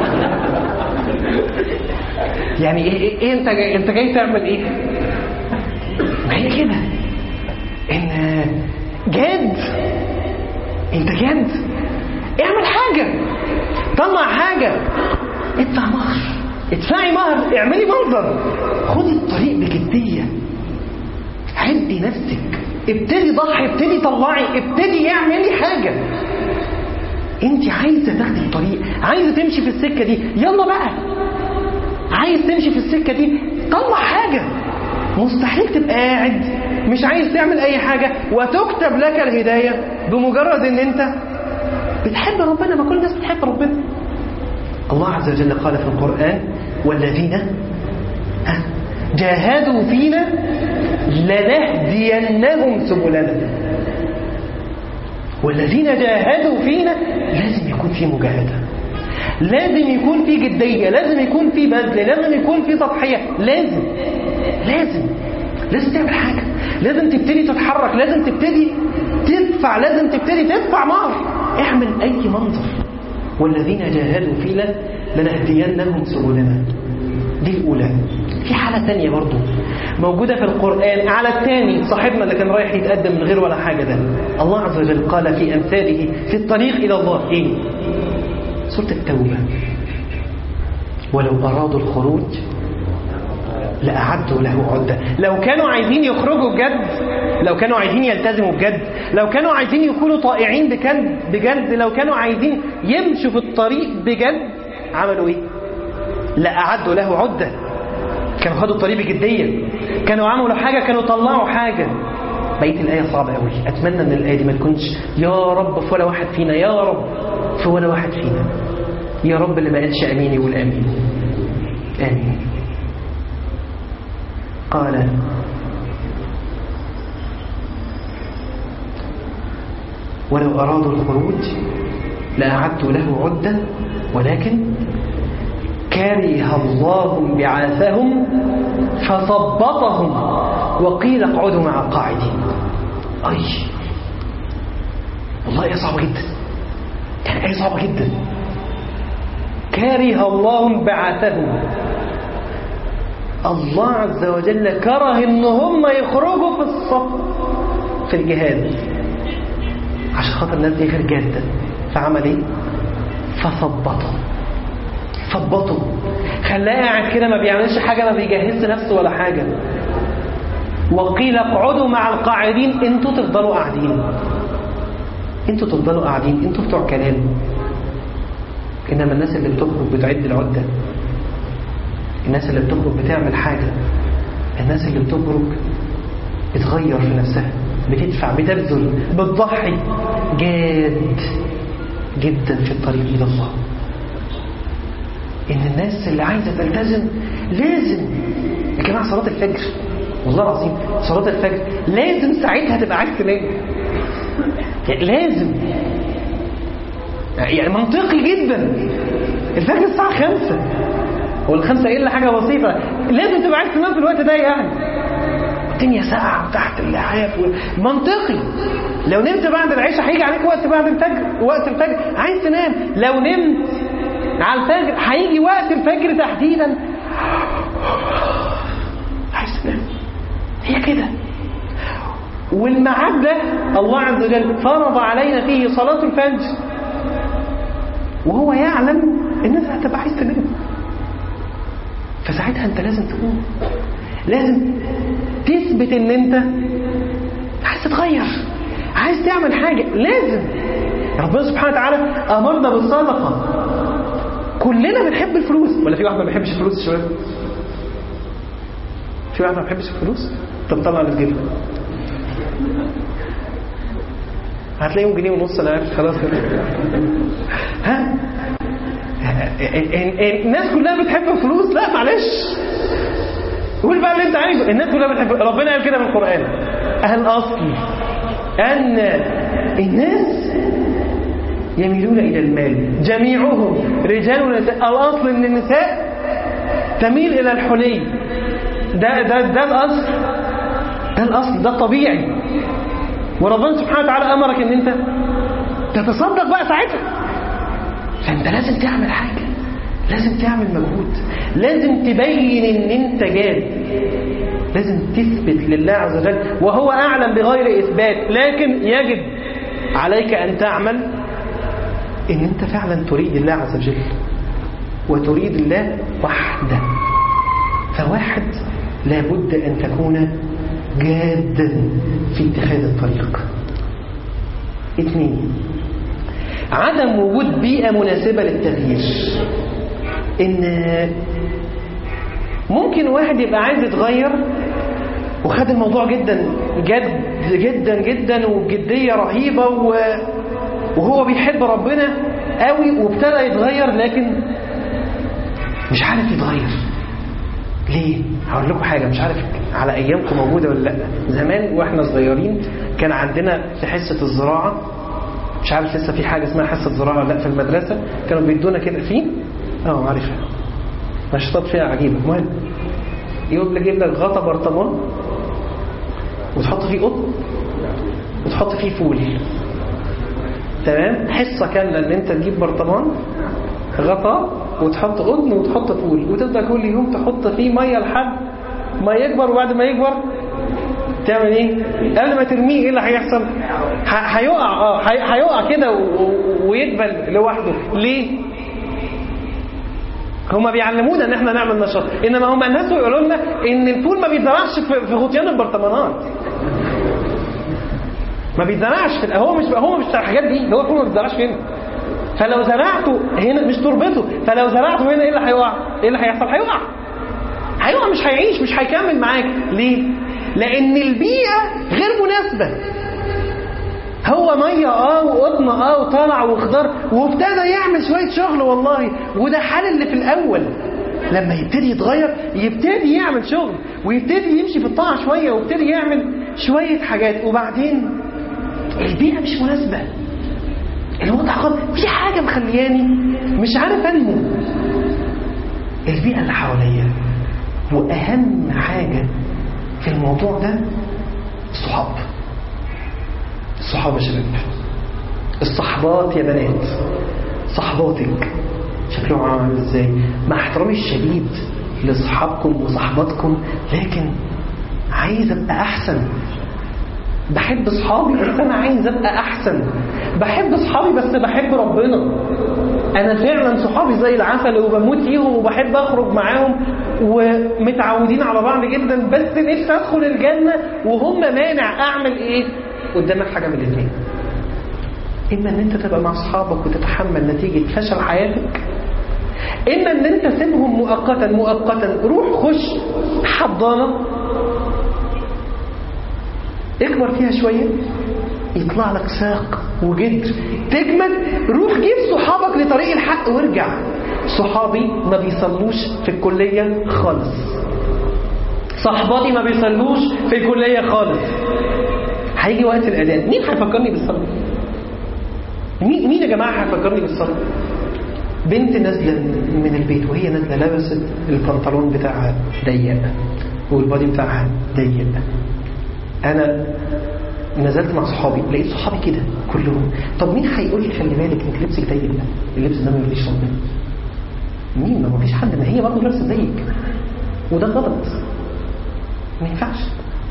يعني ايه, إيه, إيه انت جاي انت جاي تعمل ايه ما هي كده ان جاد انت جاد اعمل حاجه طلع حاجه ادفع مهر ادفعي مهر اعملي منظر خدي الطريق بجديه عدي نفسك ابتدي ضحي ابتدي طلعي ابتدي اعملي حاجه انت عايزه تاخدي الطريق عايزه تمشي في السكه دي يلا بقى عايز تمشي في السكه دي طلع حاجه مستحيل تبقى قاعد مش عايز تعمل اي حاجه وتكتب لك الهدايه بمجرد ان انت بتحب ربنا ما كل الناس بتحب ربنا الله عز وجل قال في القران والذين ها، جاهدوا فينا لنهدينهم سبلنا والذين جاهدوا فينا لازم يكون في مجاهدة لازم يكون في جدية لازم يكون في بذل لازم يكون في تضحية لازم لازم لازم تعمل حاجة لازم تبتدي تتحرك لازم تبتدي تدفع لازم تبتدي تدفع مهر اعمل أي منظر والذين جاهدوا فينا لنهدينهم سبلنا دي الأولى في حالة تانية برضو موجودة في القرآن على الثاني صاحبنا اللي كان رايح يتقدم من غير ولا حاجة ده الله عز وجل قال في أمثاله في الطريق إلى الله إيه سورة التوبة ولو أرادوا الخروج لأعدوا له عدة لو كانوا عايزين يخرجوا بجد لو كانوا عايزين يلتزموا بجد لو كانوا عايزين يكونوا طائعين بجد بجد لو كانوا عايزين يمشوا في الطريق بجد عملوا ايه لأعدوا له عدة كانوا خدوا الطريق بجدية كانوا عملوا حاجة كانوا طلعوا حاجة بقية الآية صعبة قوي أتمنى أن الآية دي ما تكونش يا رب في ولا واحد فينا يا رب في ولا واحد فينا يا رب اللي ما قالش أمين يقول أمين آمين قال ولو أرادوا الخروج لأعدوا له عدة ولكن كره الله بعاثهم فثبطهم وقيل اقعدوا مع القاعدين أي والله آية صعبة جدا يعني آية صعبة جدا كره الله بعاثهم الله عز وجل كره ان هم يخرجوا في الصف في الجهاد عشان خاطر الناس دي غير جاده فعمل ايه فثبطوا ثبطوا خلاه قاعد كده ما بيعملش حاجه ما بيجهزش نفسه ولا حاجه وقيل اقعدوا مع القاعدين انتوا تفضلوا قاعدين انتوا تفضلوا قاعدين انتوا بتوع كلام انما الناس اللي بتخرج بتعد العده الناس اللي بتخرج بتعمل حاجة الناس اللي بتخرج بتغير في نفسها بتدفع بتبذل بتضحي جاد جدا في الطريق إلى الله إن الناس اللي عايزة تلتزم لازم يا جماعة صلاة الفجر والله العظيم صلاة الفجر لازم ساعتها تبقى عايز تنام يعني لازم يعني منطقي جدا الفجر الساعة خمسة والخمسة إلا حاجة بسيطة لازم تبقى عايز تنام في الوقت ده يعني الدنيا ساقعة وتحت اللحاف و... منطقي لو نمت بعد العشاء هيجي عليك وقت بعد الفجر وقت الفجر عايز تنام لو نمت على الفجر هيجي وقت الفجر تحديدا عايز تنام هي كده والميعاد ده الله عز وجل فرض علينا فيه صلاة الفجر وهو يعلم ان انت هتبقى عايز تنام فساعتها انت لازم تقوم لازم تثبت ان انت عايز تتغير عايز تعمل حاجة لازم ربنا سبحانه وتعالى امرنا بالصدقة كلنا بنحب الفلوس ولا في واحد ما بيحبش الفلوس يا شباب في واحد ما بيحبش الفلوس طب طلع اللي في جيبك هتلاقيهم جنيه ونص انا عارف خلاص كده ها الناس كلها بتحب الفلوس لا معلش قول بقى اللي انت عايزه الناس كلها بتحب ربنا قال كده في القران الاصل ان الناس يميلون الى المال جميعهم رجال ونساء الاصل ان النساء تميل الى الحلي ده ده ده الاصل ده الاصل ده الطبيعي وربنا سبحانه وتعالى امرك ان انت تتصدق بقى ساعتها فانت لازم تعمل حاجه لازم تعمل مجهود لازم تبين ان انت جاد لازم تثبت لله عز وجل وهو اعلم بغير اثبات لكن يجب عليك ان تعمل ان انت فعلا تريد الله عز وجل وتريد الله وحده فواحد لابد ان تكون جادا في اتخاذ الطريق اثنين عدم وجود بيئة مناسبة للتغيير ان ممكن واحد يبقى عايز يتغير وخد الموضوع جدا جد جدا جدا وبجدية رهيبة وهو بيحب ربنا قوي وابتدى يتغير لكن مش عارف يتغير ليه؟ هقول لكم حاجة مش عارف على أيامكم موجودة ولا لأ زمان وإحنا صغيرين كان عندنا في حصة الزراعة مش عارف لسه في حاجة اسمها حصة زراعة ولا لا في المدرسة كانوا بيدونا كده فيه اه عارفها نشاطات فيها عجيبة المهم يقول لك يجيب لك غطا برطمان وتحط فيه قطن وتحط فيه فول تمام حصة كاملة ان انت تجيب برطمان غطا وتحط قطن وتحط فول وتفضل كل يوم تحط فيه ميه لحد ما يكبر وبعد ما يكبر تعمل ايه قبل ما ترميه ايه اللي هيحصل ه- هيقع اه هي- هيقع كده و- و- ويدبل لوحده ليه هما بيعلمونا ان احنا نعمل نشاط انما هما الناس يقولوا لنا ان الفول ما بيتزرعش في في غطيان البرطمانات ما بيتزرعش في هو مش هو مش بتاع الحاجات دي هو الفول ما بيتزرعش هنا فلو زرعته هنا مش تربته فلو زرعته هنا ايه اللي هيقع ايه اللي هيحصل هيقع هيقع مش هيعيش مش هيكمل معاك ليه لان البيئه غير مناسبه هو ميه اه وقطن اه وطلع وخضار وابتدى يعمل شويه شغل والله وده حال اللي في الاول لما يبتدي يتغير يبتدي يعمل شغل ويبتدي يمشي في الطاعه شويه ويبتدي يعمل شويه حاجات وبعدين البيئه مش مناسبه الوضع خالص في حاجه مخلياني مش عارف انمو البيئه اللي حواليا واهم حاجه في الموضوع ده الصحاب الصحاب يا شباب الصحبات يا بنات صحباتك شكلهم عامل ازاي مع احترامي الشديد لاصحابكم وصحباتكم لكن عايز ابقى احسن بحب اصحابي بس انا عايز ابقى احسن بحب اصحابي بس بحب ربنا انا فعلا صحابي زي العسل وبموت فيهم وبحب اخرج معاهم ومتعودين على بعض جدا بس نفسي ادخل الجنه وهم مانع اعمل ايه قدامك حاجه من الاثنين اما ان انت تبقى مع اصحابك وتتحمل نتيجه فشل حياتك اما ان انت سيبهم مؤقتا مؤقتا روح خش حضانه اكبر فيها شويه يطلع لك ساق وجدر تجمد روح جيب صحابك لطريق الحق وارجع صحابي ما بيصلوش في الكليه خالص صحباتي ما بيصلوش في الكليه خالص هيجي وقت الاذان مين هيفكرني بالصلاه مين مين يا جماعه هيفكرني بالصلاه بنت نازله من البيت وهي نازله لابسه البنطلون بتاعها ضيق والبادي بتاعها ضيق انا نزلت مع صحابي لقيت صحابي كده كلهم طب مين هيقول لي خلي بالك انت لبسك ضيق ده اللبس ده ما يرضيش ربنا مين ما فيش حد ما هي برضه لابسه زيك وده غلط ما ينفعش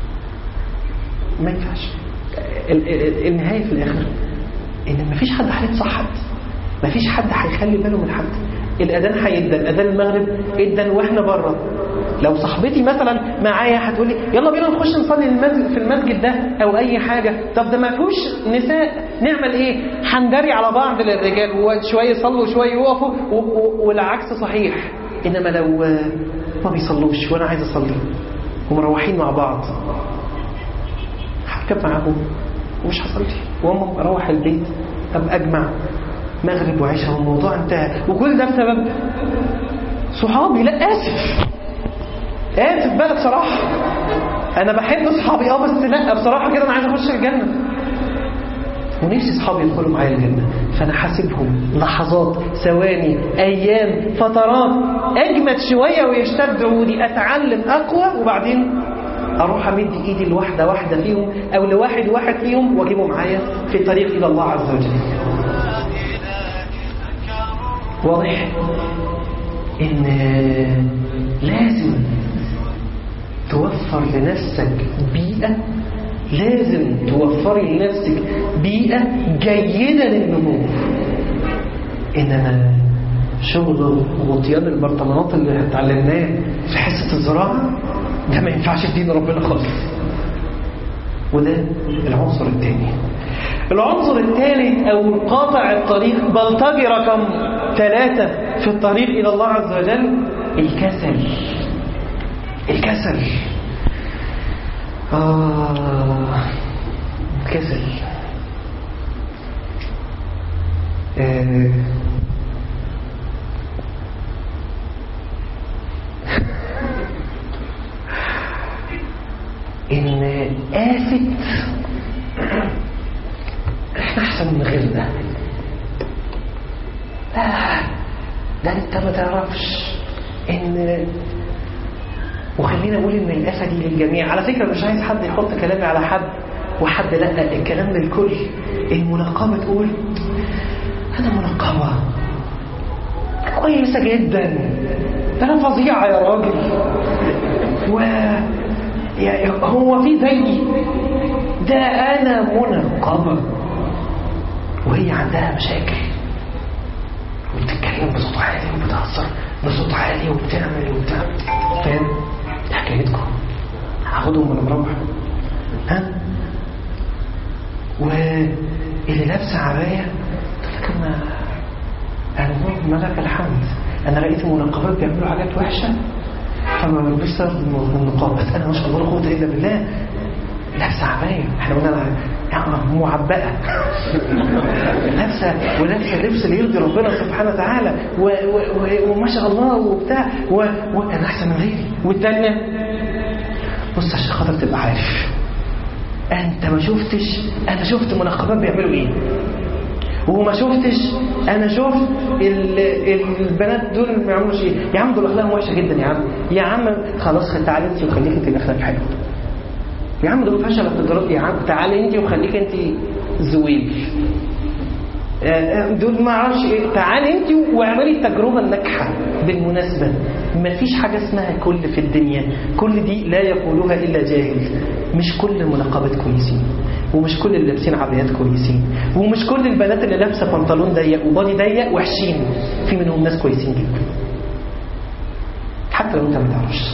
ما ينفعش ال- ال- النهايه في الاخر ان ما فيش حد هيتصحد ما فيش حد هيخلي باله من حد الاذان هيدن اذان المغرب ادن واحنا بره لو صاحبتي مثلا معايا هتقول لي يلا بينا نخش نصلي المسجد في المسجد ده او اي حاجه طب ده ما فيهوش نساء نعمل ايه هندري على بعض للرجال وشويه يصلوا وشويه يقفوا و- و- والعكس صحيح انما لو آه، ما بيصلوش وانا عايز اصلي ومروحين مع بعض هركب معاهم ومش هصلي واما اروح البيت ابقى اجمع مغرب وعشاء والموضوع انتهى وكل ده بسبب صحابي لا اسف اسف بقى بصراحه انا بحب اصحابي اه بس لا بصراحه كده انا عايز اخش الجنه ونفسي اصحابي يدخلوا معايا الجنه فانا حاسبهم لحظات ثواني ايام فترات اجمد شويه ويشتد عودي اتعلم اقوى وبعدين اروح امد ايدي لواحده واحده فيهم او لواحد واحد فيهم واجيبه معايا في الطريق الى الله عز وجل واضح ان لازم توفر لنفسك بيئة لازم توفري لنفسك بيئة جيدة للنمو إنما شغل وطيان البرطمانات اللي اتعلمناه في حصة الزراعة ده ما ينفعش في دين ربنا خالص وده العنصر الثاني العنصر الثالث أو قاطع الطريق بلطجي رقم ثلاثة في الطريق إلى الله عز وجل الكسل الكسل آه الكسل آه. إن آفة إحنا أحسن من غيرنا لا ده أنت ما تعرفش إن وخلينا اقول ان الافه دي للجميع على فكره مش عايز حد يحط كلامي على حد وحد لا الكلام للكل المنقبه تقول انا منقبه كويسة جدا ده أنا فظيعة يا راجل و يا هو في زيي ده أنا منقبة وهي عندها مشاكل وبتتكلم بصوت عالي وبتهزر بصوت عالي وبتعمل وبتعمل فاهم؟ دي حكايتكم هاخدهم وانا مروح ها؟ واللي لابسه عبايه تقول لك انا انا ملك الحمد انا لقيت المنقبات بيعملوا حاجات وحشه فما بلبسش النقاب بس انا ما شاء الله لا قوه الا بالله لابسه عبايه احنا قلنا يعني معبأة لابسه ولابسه لبس اللي يرضي ربنا سبحانه وتعالى و و و وما شاء الله وبتاع و وانا احسن من غيري والثانيه بص عشان خاطر تبقى عارف انت ما شفتش انا شفت منقبات بيعملوا ايه وما شفتش انا شفت ال... البنات دول ما بيعملوش ايه يا عم دول اخلاقهم وحشه جدا يا عم يا عم خلاص تعالى انت وخليك انت اللي اخلاقك حلو يا عم دول فشلت التجارات يا عم تعالى انت وخليك انت زويل دول ما اعرفش ايه تعالى انت واعملي التجربه الناجحه بالمناسبه ما فيش حاجه اسمها كل في الدنيا كل دي لا يقولها الا جاهل مش كل المنقبات كويسين ومش كل اللي لابسين عبايات كويسين ومش كل البنات اللي لابسه بنطلون ضيق وبادي ضيق وحشين في منهم ناس كويسين جدا حتى لو انت ما تعرفش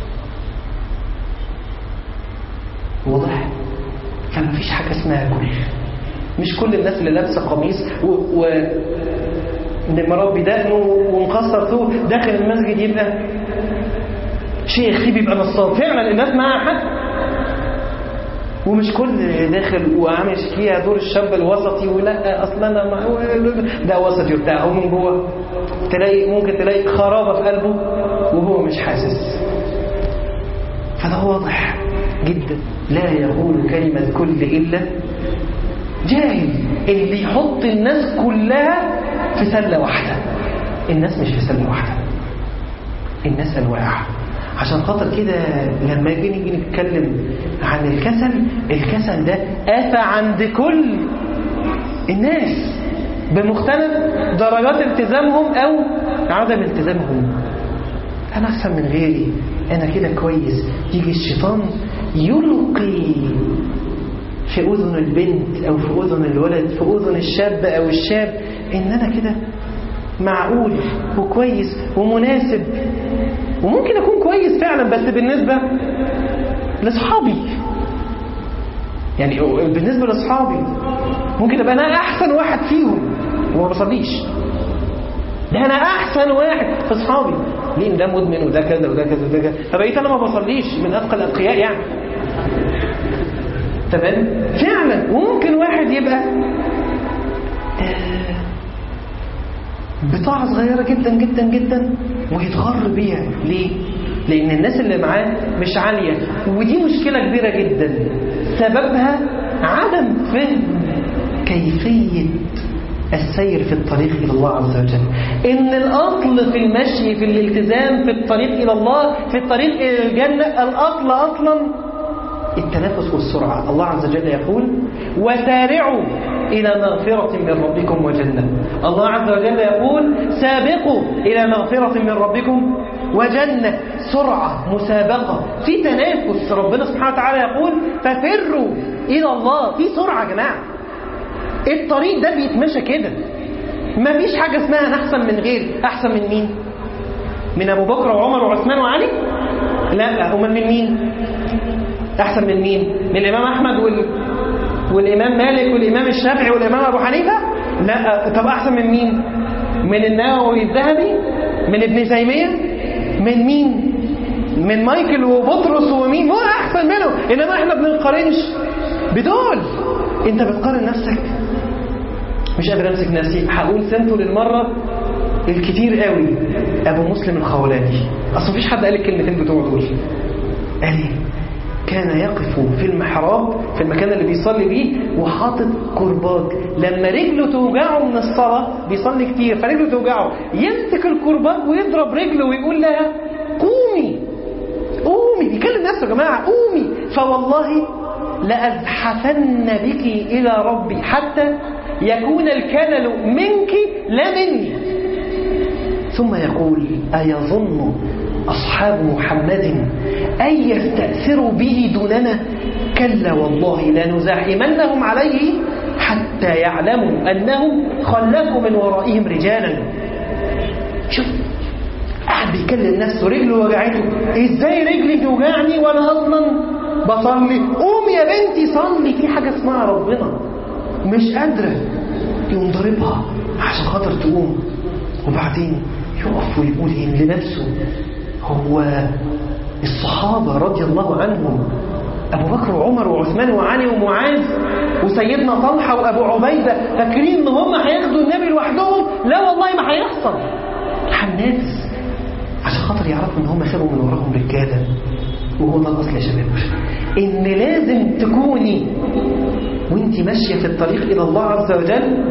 واضح فما فيش حاجه اسمها كل مش كل الناس اللي لابسه قميص و, و... مربي دقنه ومكسر ثوب داخل المسجد يبقى شيخ فيه بيبقى نصاب فعلا الناس معاها حق ومش كل داخل وعامل فيها دور الشاب الوسطي ولا اصلا انا ما ده وسطي وبتاع هو من جوه تلاقي ممكن تلاقي خرابه في قلبه وهو مش حاسس فده واضح جدا لا يقول كلمة كل إلا جاهل اللي يحط الناس كلها في سلة واحدة الناس مش في سلة واحدة الناس أنواع عشان خاطر كده لما يجي نيجي نتكلم عن الكسل الكسل ده آفة عند كل الناس بمختلف درجات التزامهم أو عدم التزامهم أنا أحسن من غيري أنا كده كويس يجي الشيطان يلقي في أذن البنت أو في أذن الولد في أذن الشاب أو الشاب إن أنا كده معقول وكويس ومناسب وممكن أكون كويس فعلا بس بالنسبة لأصحابي يعني بالنسبة لأصحابي ممكن أبقى أنا أحسن واحد فيهم وما بصليش ده أنا أحسن واحد في أصحابي مين ده مدمن وده كذا وده كذا وده كذا فبقيت أنا ما بصليش من أثقل الأتقياء يعني تمام فعلا وممكن واحد يبقى بطاعة صغيرة جدا جدا جدا ويتغر بيها ليه؟ لأن الناس اللي معاه مش عالية ودي مشكلة كبيرة جدا سببها عدم فهم كيفية السير في الطريق إلى الله عز وجل إن الأصل في المشي في الالتزام في الطريق إلى الله في الطريق إلى الجنة الأصل أصلا التنافس والسرعة الله عز وجل يقول وسارعوا إلى مغفرة من ربكم وجنة الله عز وجل يقول سابقوا إلى مغفرة من ربكم وجنة سرعة مسابقة في تنافس ربنا سبحانه وتعالى يقول ففروا إلى الله في سرعة يا جماعة الطريق ده بيتمشى كده مفيش حاجة اسمها أنا أحسن من غير أحسن من مين من أبو بكر وعمر وعثمان وعلي لا أمال من مين أحسن من مين من الإمام أحمد وال... والإمام مالك والإمام الشافعي والإمام أبو حنيفة لا طب أحسن من مين من النووي الذهبي من ابن تيمية من مين من مايكل وبطرس ومين مو أحسن منه إنما إحنا بنقارنش بدول أنت بتقارن نفسك مش قادر امسك نفسي هقول سنته للمره الكتير قوي ابو مسلم الخولاني اصل مفيش حد قال الكلمتين بتوعه دول قال ايه كان يقف في المحراب في المكان اللي بيصلي بيه وحاطط كرباج لما رجله توجعه من الصلاة بيصلي كتير فرجله توجعه يمسك الكرباج ويضرب رجله ويقول لها قومي قومي بيكلم نفسه يا جماعة قومي فوالله لأزحفن بك إلى ربي حتى يكون الكلل منك لا مني ثم يقول أيظن أصحاب محمد أن يستأثروا به دوننا كلا والله لنزاحمنهم عليه حتى يعلموا أنه خلفوا من ورائهم رجالا شوف قاعد بيكلم نفسه رجله وجعته ازاي رجلي توجعني وانا اصلا بصلي قوم يا بنتي صلي في حاجه اسمها ربنا مش قادره يقوم ضاربها عشان خاطر تقوم وبعدين يقف ويقول ايه لنفسه هو الصحابه رضي الله عنهم ابو بكر وعمر وعثمان وعلي ومعاذ وسيدنا طلحه وابو عبيده فاكرين ان هم هياخدوا النبي لوحدهم لا والله ما هيحصل هننافس عشان خاطر يعرفوا ان هم خيروا من وراهم رجاله وهو ده الاصل يا شباب ان لازم تكوني وانت ماشيه في الطريق الى الله عز وجل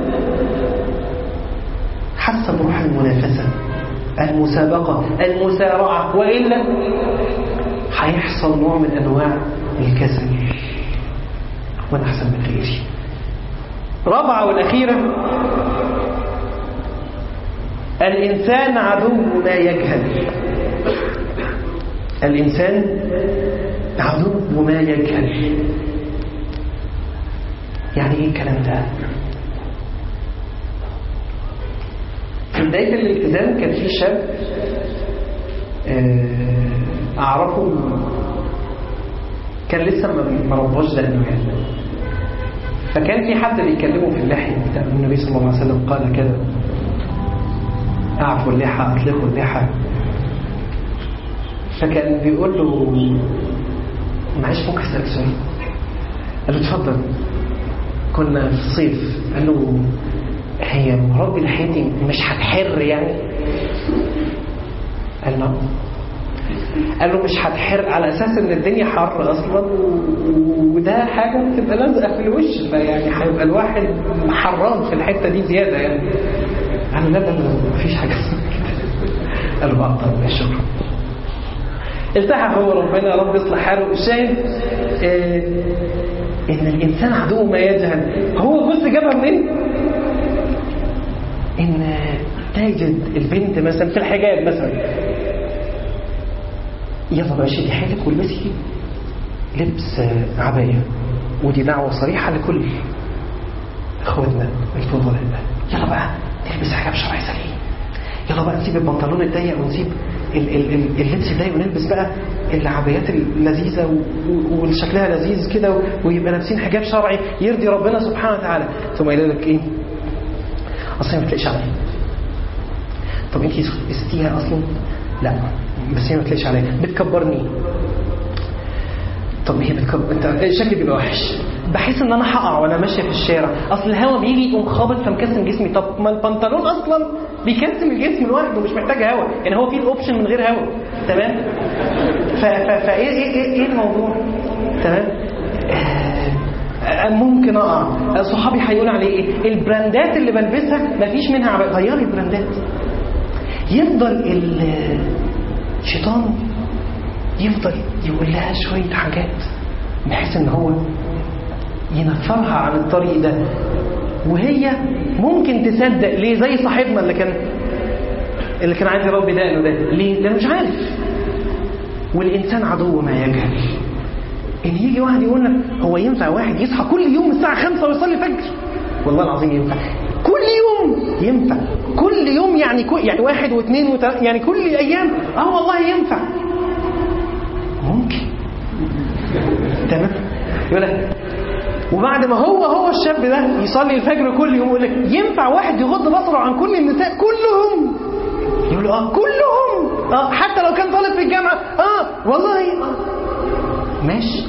حاسه بروح المنافسه المسابقه المسارعه والا هيحصل نوع من انواع الكسل وانا احسن من غيري رابعه والاخيره الإنسان عدو ما يجهل الإنسان عدو ما يجهل يعني إيه الكلام ده؟ في بداية الالتزام كان في شاب أعرفه كان لسه ما رباش دقنه يعني فكان في حد بيكلمه في اللحية بتاع النبي صلى الله عليه وسلم قال كده أعفوا اللحى أطلقوا اللحى فكان بيقول له معلش ممكن أسألك سؤال قال له اتفضل كنا في الصيف قال له هي مربي لحيتي مش هتحر يعني قال له قال له مش هتحر على اساس ان الدنيا حر اصلا وده حاجه بتبقى لازقه في الوش فيعني هيبقى الواحد حران في الحته دي زياده يعني قال له لا لا لا مفيش حاجه اسمها كده قال له بقى طب شكرا ارتاح هو ربنا يا رب يصلح حاله الشاهد اه ان الانسان عدو ما يجهل هو بص جابها منين؟ ان تجد البنت مثلا في الحجاب مثلا يلا بقى شدي حيلك والبسي لبس عبايه ودي دعوه صريحه لكل اخواتنا الفضلاء يلا بقى نلبس حجاب شرعي سليم يلا بقى نسيب البنطلون الضيق ونسيب ال ال ال اللبس الضيق ونلبس بقى العبايات اللذيذه وشكلها لذيذ كده ويبقى لابسين حجاب شرعي يرضي ربنا سبحانه وتعالى ثم يقول لك ايه؟ اصلا ما تلاقيش عليا طب انت قستيها اصلا؟ لا بس هي ما تلاقيش عليا بتكبرني طب هي بتكبر انت شكلي بيبقى وحش بحس ان انا هقع وانا ماشيه في الشارع اصل الهواء بيجي يقوم خابط فمكسم جسمي طب ما البنطلون اصلا بيكسم الجسم لوحده مش محتاج هواء يعني هو في الاوبشن من غير هواء تمام فايه ايه ايه ايه الموضوع تمام آه ممكن اقع صحابي هيقولوا عليه ايه البراندات اللي بلبسها مفيش منها عباية غيري البراندات يفضل الشيطان يفضل يقول لها شوية حاجات بحيث ان هو ينفرها عن الطريق ده وهي ممكن تصدق ليه زي صاحبنا اللي كان اللي كان عايز يربي دقنه ده ليه؟ لانه مش عارف والانسان عدو ما يجهل ان يجي واحد يقول لك هو ينفع واحد يصحى كل يوم الساعه 5 ويصلي فجر والله العظيم ينفع كل يوم ينفع كل يوم يعني كل يعني واحد واثنين وثلاثة يعني كل ايام اه والله ينفع ممكن تمام يقول لك وبعد ما هو هو الشاب ده يصلي الفجر كل يوم يقول لك ينفع واحد يغض بصره عن كل النساء كلهم يقول له اه كلهم اه حتى لو كان طالب في الجامعه اه والله آه. ماشي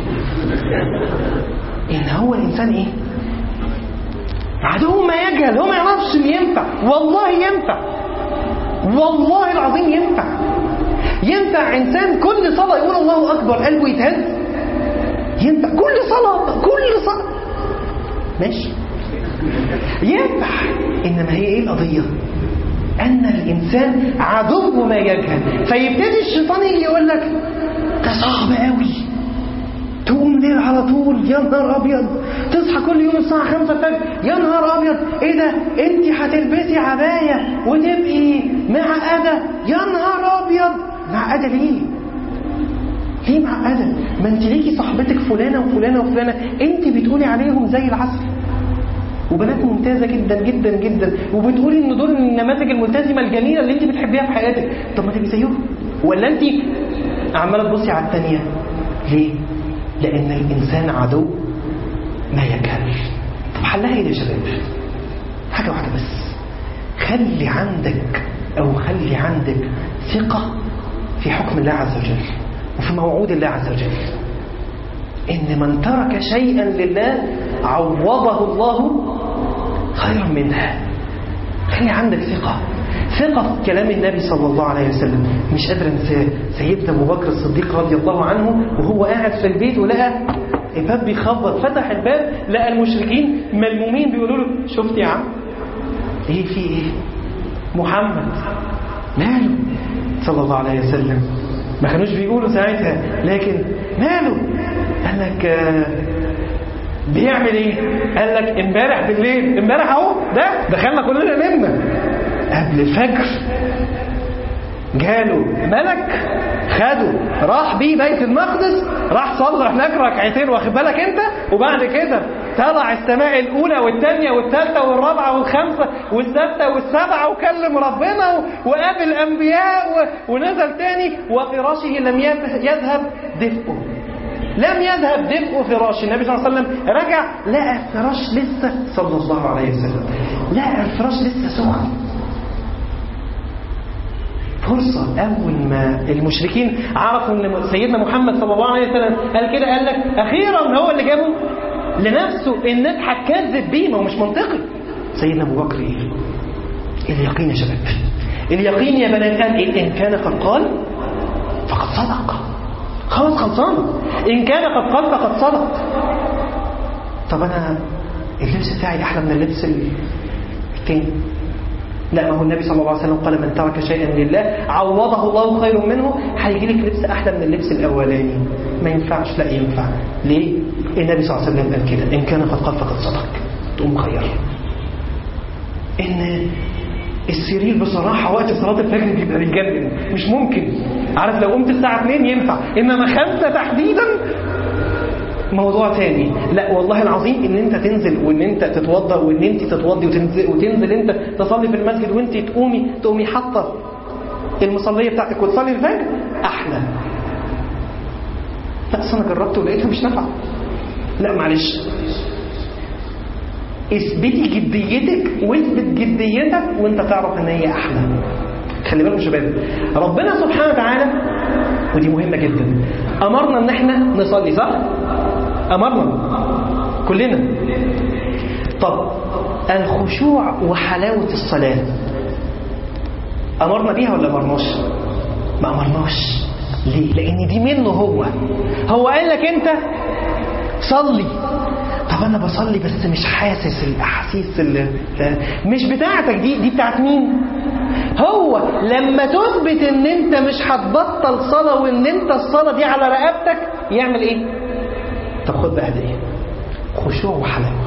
ان هو الانسان ايه عدو ما يجهل هو ما يعرفش ان ينفع والله ينفع والله العظيم ينفع ينفع انسان كل صلاه يقول الله اكبر قلبه يتهز ينفع كل صلاه كل صلاه ماشي ينفع انما هي ايه القضيه ان الانسان عدو ما يجهل فيبتدي الشيطان يجي يقول لك ده صعب قوي تقوم بالليل على طول يا نهار ابيض تصحى كل يوم الساعه 5 الفجر يا نهار ابيض ايه ده انت هتلبسي عبايه وتبقي معقده يا نهار ابيض معقده ليه ليه معقده ما انت ليكي صاحبتك فلانه وفلانه وفلانه انت بتقولي عليهم زي العسل وبنات ممتازة جدا جدا جدا وبتقولي ان دول النماذج الملتزمة الجميلة اللي انت بتحبيها في حياتك طب ما تبقي زيهم ولا انت عمالة تبصي على الثانية ليه؟ لأن الإنسان عدو ما يكل طب حلها ايه يا شباب؟ حاجة واحدة بس خلي عندك أو خلي عندك ثقة في حكم الله عز وجل وفي موعود الله عز وجل إن من ترك شيئا لله عوضه الله خيرا منها خلي عندك ثقة ثقة في كلام النبي صلى الله عليه وسلم مش قادر انساه سيدنا ابو بكر الصديق رضي الله عنه وهو قاعد في البيت ولقى الباب بيخبط فتح الباب لقى المشركين ملمومين بيقولوا له شفت يا عم ايه في ايه محمد ماله صلى الله عليه وسلم ما كانوش بيقولوا ساعتها لكن ماله قال لك آه بيعمل ايه قال لك امبارح بالليل امبارح اهو ده دخلنا كلنا نمنا قبل الفجر جاله ملك خده راح بيه بيت المقدس راح صلى هناك ركعتين واخد بالك انت وبعد كده طلع السماء الاولى والثانيه والثالثه والرابعه والخامسه والسادسه والسابعه وكلم ربنا وقابل انبياء ونزل تاني وفراشه لم يذهب دفئه لم يذهب دفء فراش النبي صلى الله عليه وسلم رجع لقى الفراش لسه صلى الله عليه وسلم لقى الفراش لسه سخن فرصة أول ما المشركين عرفوا أن سيدنا محمد صلى الله عليه وسلم قال كده قال لك أخيرا هو اللي جابه لنفسه الناس هتكذب بيه ما هو مش منطقي سيدنا أبو بكر إيه؟ اليقين يا شباب اليقين يا بنات قال إن كان قد قال فقد صدق خلاص خلصان إن كان قد قال فقد صدق طب أنا اللبس بتاعي أحلى من اللبس التاني لا ما هو النبي صلى الله عليه وسلم قال من ترك شيئا لله عوضه الله خير منه هيجي لك لبس احلى من اللبس الاولاني ما ينفعش لا ينفع ليه النبي صلى الله عليه وسلم قال كده ان كان قد قال فقد صدق تقوم خير ان السرير بصراحة وقت صلاة الفجر بيبقى بيتجنن مش ممكن عارف لو قمت الساعة 2 ينفع إنما خمسة تحديدا موضوع تاني لا والله العظيم ان انت تنزل وان انت تتوضا وان انت تتوضي وتنزل, وتنزل انت تصلي في المسجد وانت تقومي تقومي حاطه المصليه بتاعتك وتصلي الفجر احلى لا اصل انا جربت ولقيتها مش نافعه لا معلش اثبتي جديتك واثبت جديتك وانت تعرف ان هي احلى خلي بالكم شباب ربنا سبحانه وتعالى ودي مهمه جدا امرنا ان احنا نصلي صح امرنا كلنا طب الخشوع وحلاوه الصلاه امرنا بيها ولا امرناش ما امرناش ليه لان دي منه هو هو قال لك انت صلي طب انا بصلي بس مش حاسس الاحاسيس اللي مش بتاعتك دي دي بتاعت مين هو لما تثبت ان انت مش هتبطل صلاه وان انت الصلاه دي على رقبتك يعمل ايه طب خد بقى هديه خشوع وحلاوه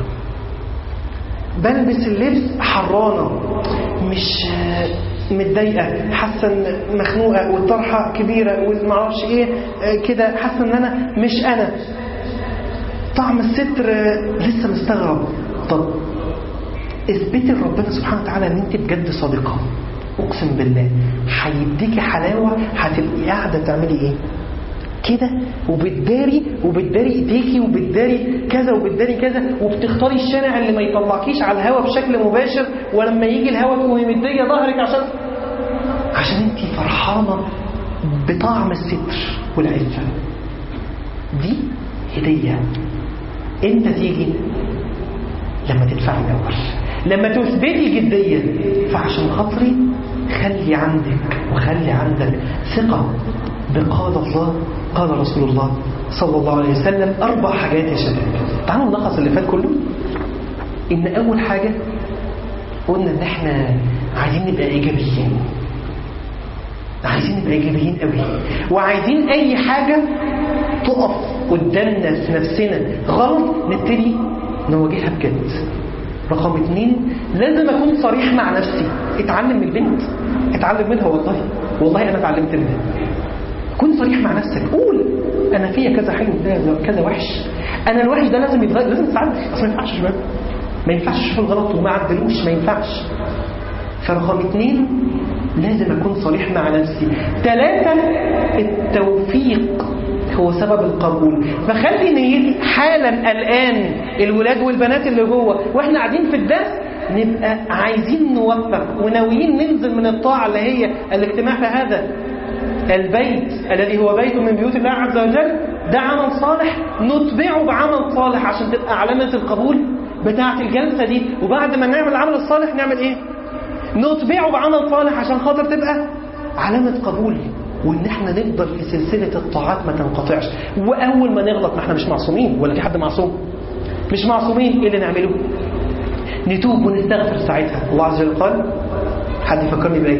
بلبس اللبس حرانه مش متضايقه حاسه ان مخنوقه والطرحه كبيره ومعرفش ايه كده حاسه ان انا مش انا طعم الستر لسه مستغرب طب اثبتي لربنا سبحانه وتعالى ان انت بجد صادقه اقسم بالله هيديكي حلاوه هتبقي قاعده تعملي ايه كده وبتداري وبتداري ايديكي وبتداري كذا وبتداري كذا وبتختاري الشارع اللي ما يطلعكيش على الهواء بشكل مباشر ولما يجي الهواء تقومي مديه ظهرك عشان عشان انت فرحانه بطعم الستر والعفه دي هديه امتى تيجي لما تدفعي الاول لما تثبتي جديا فعشان خاطري خلي عندك وخلي عندك ثقة بقال الله قال رسول الله صلى الله عليه وسلم أربع حاجات يا شباب تعالوا نلخص اللي فات كله إن أول حاجة قلنا إن إحنا عايزين نبقى إيجابيين عايزين نبقى إيجابيين قوي وعايزين أي حاجة تقف قدامنا في نفسنا غلط نبتدي نواجهها بجد رقم اتنين لازم اكون صريح مع نفسي اتعلم من البنت اتعلم منها والله والله انا اتعلمت منها كن صريح مع نفسك قول انا فيا كذا حلو كذا كذا وحش انا الوحش ده لازم يتغير لازم تتعلم اصل ما ينفعش يا شباب ما ينفعش اشوف الغلط وما اعدلوش ما ينفعش فرقم اتنين لازم اكون صريح مع نفسي ثلاثة التوفيق هو سبب القبول فخلي نيتي حالا الآن الولاد والبنات اللي جوه واحنا قاعدين في الدرس نبقى عايزين نوفق وناويين ننزل من الطاعة اللي هي الاجتماع في هذا البيت الذي هو بيت من بيوت الله عز وجل ده عمل صالح نتبعه بعمل صالح عشان تبقى علامة القبول بتاعة الجلسة دي وبعد ما نعمل العمل الصالح نعمل ايه نتبعه بعمل صالح عشان خاطر تبقى علامة قبول وان احنا نفضل في سلسلة الطاعات ما تنقطعش واول ما نغلط ما احنا مش معصومين ولا في حد معصوم مش معصومين ايه اللي نعمله نتوب ونستغفر ساعتها الله عز وجل قال حد يفكرني بايه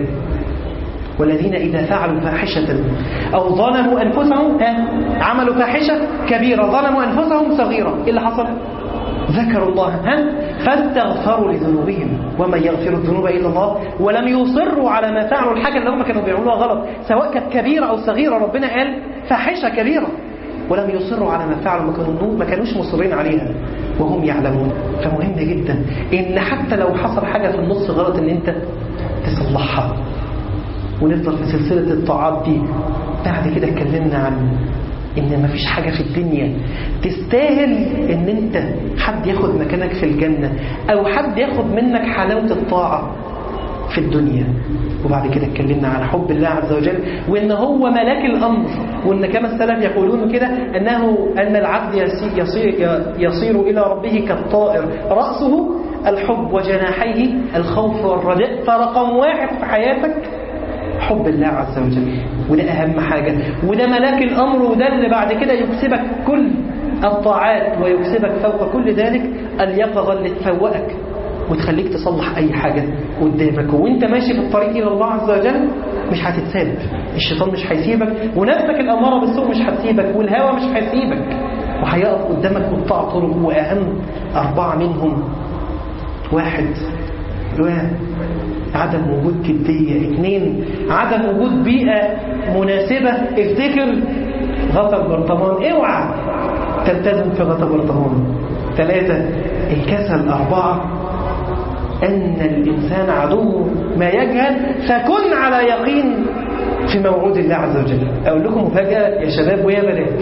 والذين إذا فعلوا فاحشة أو ظلموا أنفسهم عملوا فاحشة كبيرة ظلموا أنفسهم صغيرة إيه اللي حصل؟ ذكروا الله ها فاستغفروا لذنوبهم ومن يغفر الذنوب الا الله ولم يصروا على ما فعلوا الحاجه اللي هم كانوا بيعملوها غلط سواء كانت كبيره او صغيره ربنا قال فاحشه كبيره ولم يصروا على ما فعلوا ما كانوا ما كانوش مصرين عليها وهم يعلمون فمهم جدا ان حتى لو حصل حاجه في النص غلط ان انت تصلحها ونفضل في سلسله الطاعات دي بعد كده اتكلمنا عن ان مفيش حاجة في الدنيا تستاهل ان انت حد ياخد مكانك في الجنة او حد ياخد منك حلاوة الطاعة في الدنيا وبعد كده اتكلمنا عن حب الله عز وجل وان هو ملاك الامر وان كما السلف يقولون كده انه ان العبد يصير, يصير, يصير الى ربه كالطائر رأسه الحب وجناحيه الخوف والرجاء فرقم واحد في حياتك حب الله عز وجل وده أهم حاجة وده ملاك الأمر وده اللي بعد كده يكسبك كل الطاعات ويكسبك فوق كل ذلك اليقظة اللي تفوقك وتخليك تصلح أي حاجة قدامك وانت ماشي في الطريق إلى الله عز وجل مش هتتساب الشيطان مش هيسيبك ونفسك الأمارة بالسوء مش هتسيبك والهوى مش هيسيبك وهيقف قدامك قطاع طرق وأهم أربعة منهم واحد عدم وجود جدية اثنين عدم وجود بيئة مناسبة افتكر غطى البرطمان اوعى تلتزم في غطى البرطمان ثلاثة الكسل أربعة أن الإنسان عدو ما يجهل فكن على يقين في موعود الله عز وجل أقول لكم مفاجأة يا شباب ويا بنات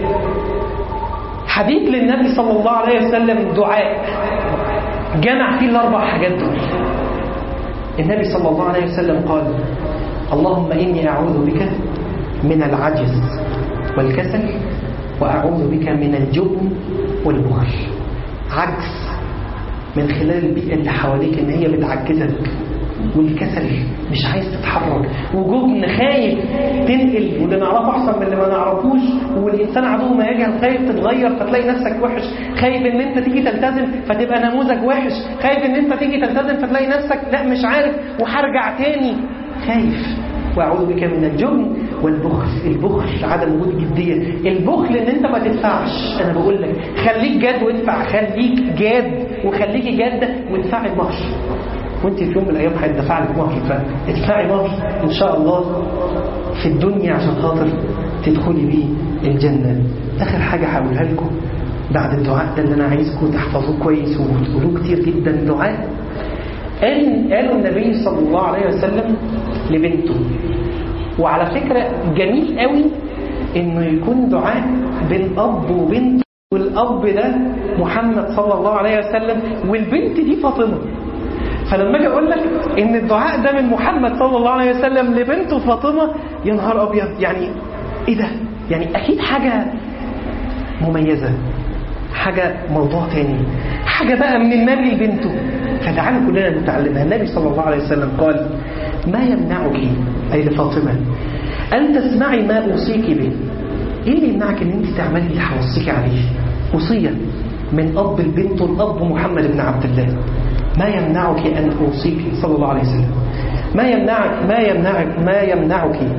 حديث للنبي صلى الله عليه وسلم دعاء جمع فيه الأربع حاجات دول النبي صلى الله عليه وسلم قال اللهم إني أعوذ بك من العجز والكسل وأعوذ بك من الجبن والبخل عجز من خلال البيئة اللي حواليك إن هي بتعجزك والكسل مش عايز تتحرك وجبن خايف تنقل واللي نعرفه أحسن من اللي ما نعرفوش والإنسان عدو ما يجهل خايف تتغير فتلاقي نفسك وحش خايف إن أنت تيجي تلتزم فتبقى نموذج وحش خايف إن أنت تيجي تلتزم فتلاقي نفسك لا مش عارف وهرجع تاني خايف وأعوذ بك من الجبن والبخل البخل عدم وجود جدية البخل ان انت ما تدفعش انا بقول لك خليك جاد وادفع خليك جاد وخليكي جادة وادفعي مهر وانت في يوم من الايام هيدفع لك مهر فادفعي مهر ان شاء الله في الدنيا عشان خاطر تدخلي بيه الجنة اخر حاجة هقولها لكم بعد الدعاء ده اللي انا عايزكم تحفظوه كويس وتقولوه كتير جدا دعاء قال قالوا النبي صلى الله عليه وسلم لبنته وعلى فكرة جميل قوي انه يكون دعاء بين اب وبنت والاب ده محمد صلى الله عليه وسلم والبنت دي فاطمه فلما اجي اقول لك ان الدعاء ده من محمد صلى الله عليه وسلم لبنته فاطمه يا نهار ابيض يعني ايه ده يعني اكيد حاجه مميزه حاجه موضوع تاني حاجه بقى من النبي لبنته فتعالوا كلنا نتعلمها النبي صلى الله عليه وسلم قال ما يمنعك أي لفاطمة أن تسمعي ما أوصيك به إيه اللي يمنعك أن أنت تعملي اللي هوصيك عليه وصية من أب البنت والأب محمد بن عبد الله ما يمنعك أن أوصيك صلى الله عليه وسلم ما يمنعك ما يمنعك ما يمنعك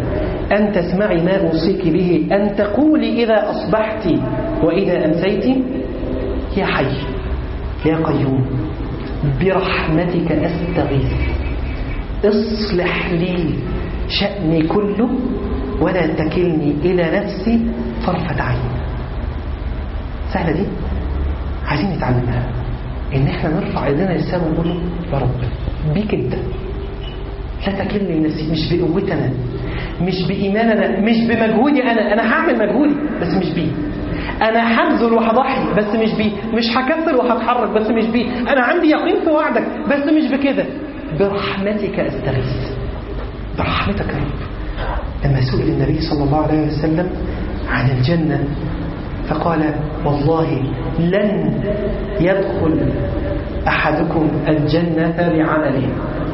أن تسمعي ما أوصيك به أن تقولي إذا أصبحت وإذا أمسيت يا حي يا قيوم برحمتك أستغيث اصلح لي شأني كله ولا تكلني إلى نفسي طرفة عين سهلة دي عايزين نتعلمها إن إحنا نرفع إيدينا للسماء ونقول له يا رب بيك أنت لا تكلني لنفسي مش بقوتي أنا مش بإيمان أنا مش بمجهودي أنا أنا هعمل مجهودي بس مش بيه أنا هبذل وهضحي بس مش بيه مش هكسل وهتحرك بس مش بيه أنا عندي يقين في وعدك بس مش بكده برحمتك أستغيث برحمتك يا رب لما سئل النبي صلى الله عليه وسلم عن الجنة فقال والله لن يدخل أحدكم الجنة بعمله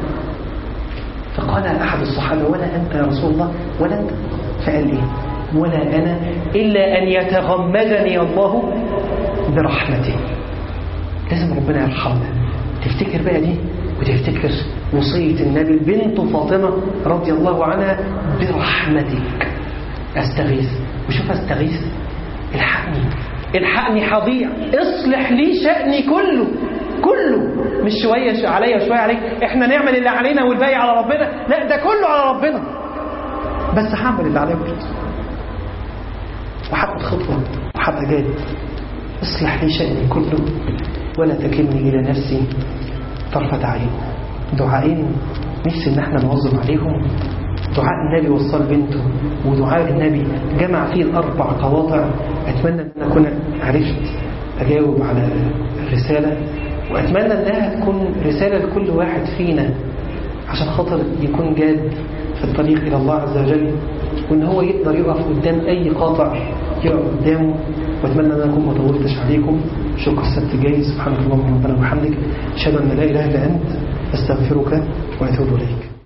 فقال أحد الصحابة ولا أنت يا رسول الله ولا أنت فقال إيه ولا أنا إلا أن يتغمدني الله برحمته لازم ربنا يرحمنا تفتكر بقى دي وتفتكر وصية النبي بنت فاطمة رضي الله عنها برحمتك أستغيث وشوف أستغيث الحقني الحقني هضيع اصلح لي شأني كله كله مش شوية عليا وشوية عليك احنا نعمل اللي علينا والباقي على ربنا لا ده كله على ربنا بس هعمل اللي عليا برضه وهاخد خطوة وهبقى جاد اصلح لي شأني كله ولا تكلني إلى نفسي طرفة عين دعائين نفسي ان احنا نواظب عليهم دعاء النبي وصل بنته ودعاء النبي جمع فيه الأربع قواطع أتمنى أن أكون عرفت أجاوب على الرسالة وأتمنى أنها تكون رسالة لكل واحد فينا عشان خاطر يكون جاد في الطريق إلى الله عز وجل وإن هو يقدر يقف قدام أي قاطع يقف قدامه وأتمنى أن أكون ما طولتش عليكم شكر السبت الجاي سبحانك اللهم ربنا وبحمدك أشهد أن لا إله إلا أنت أستغفرك وأتوب إليك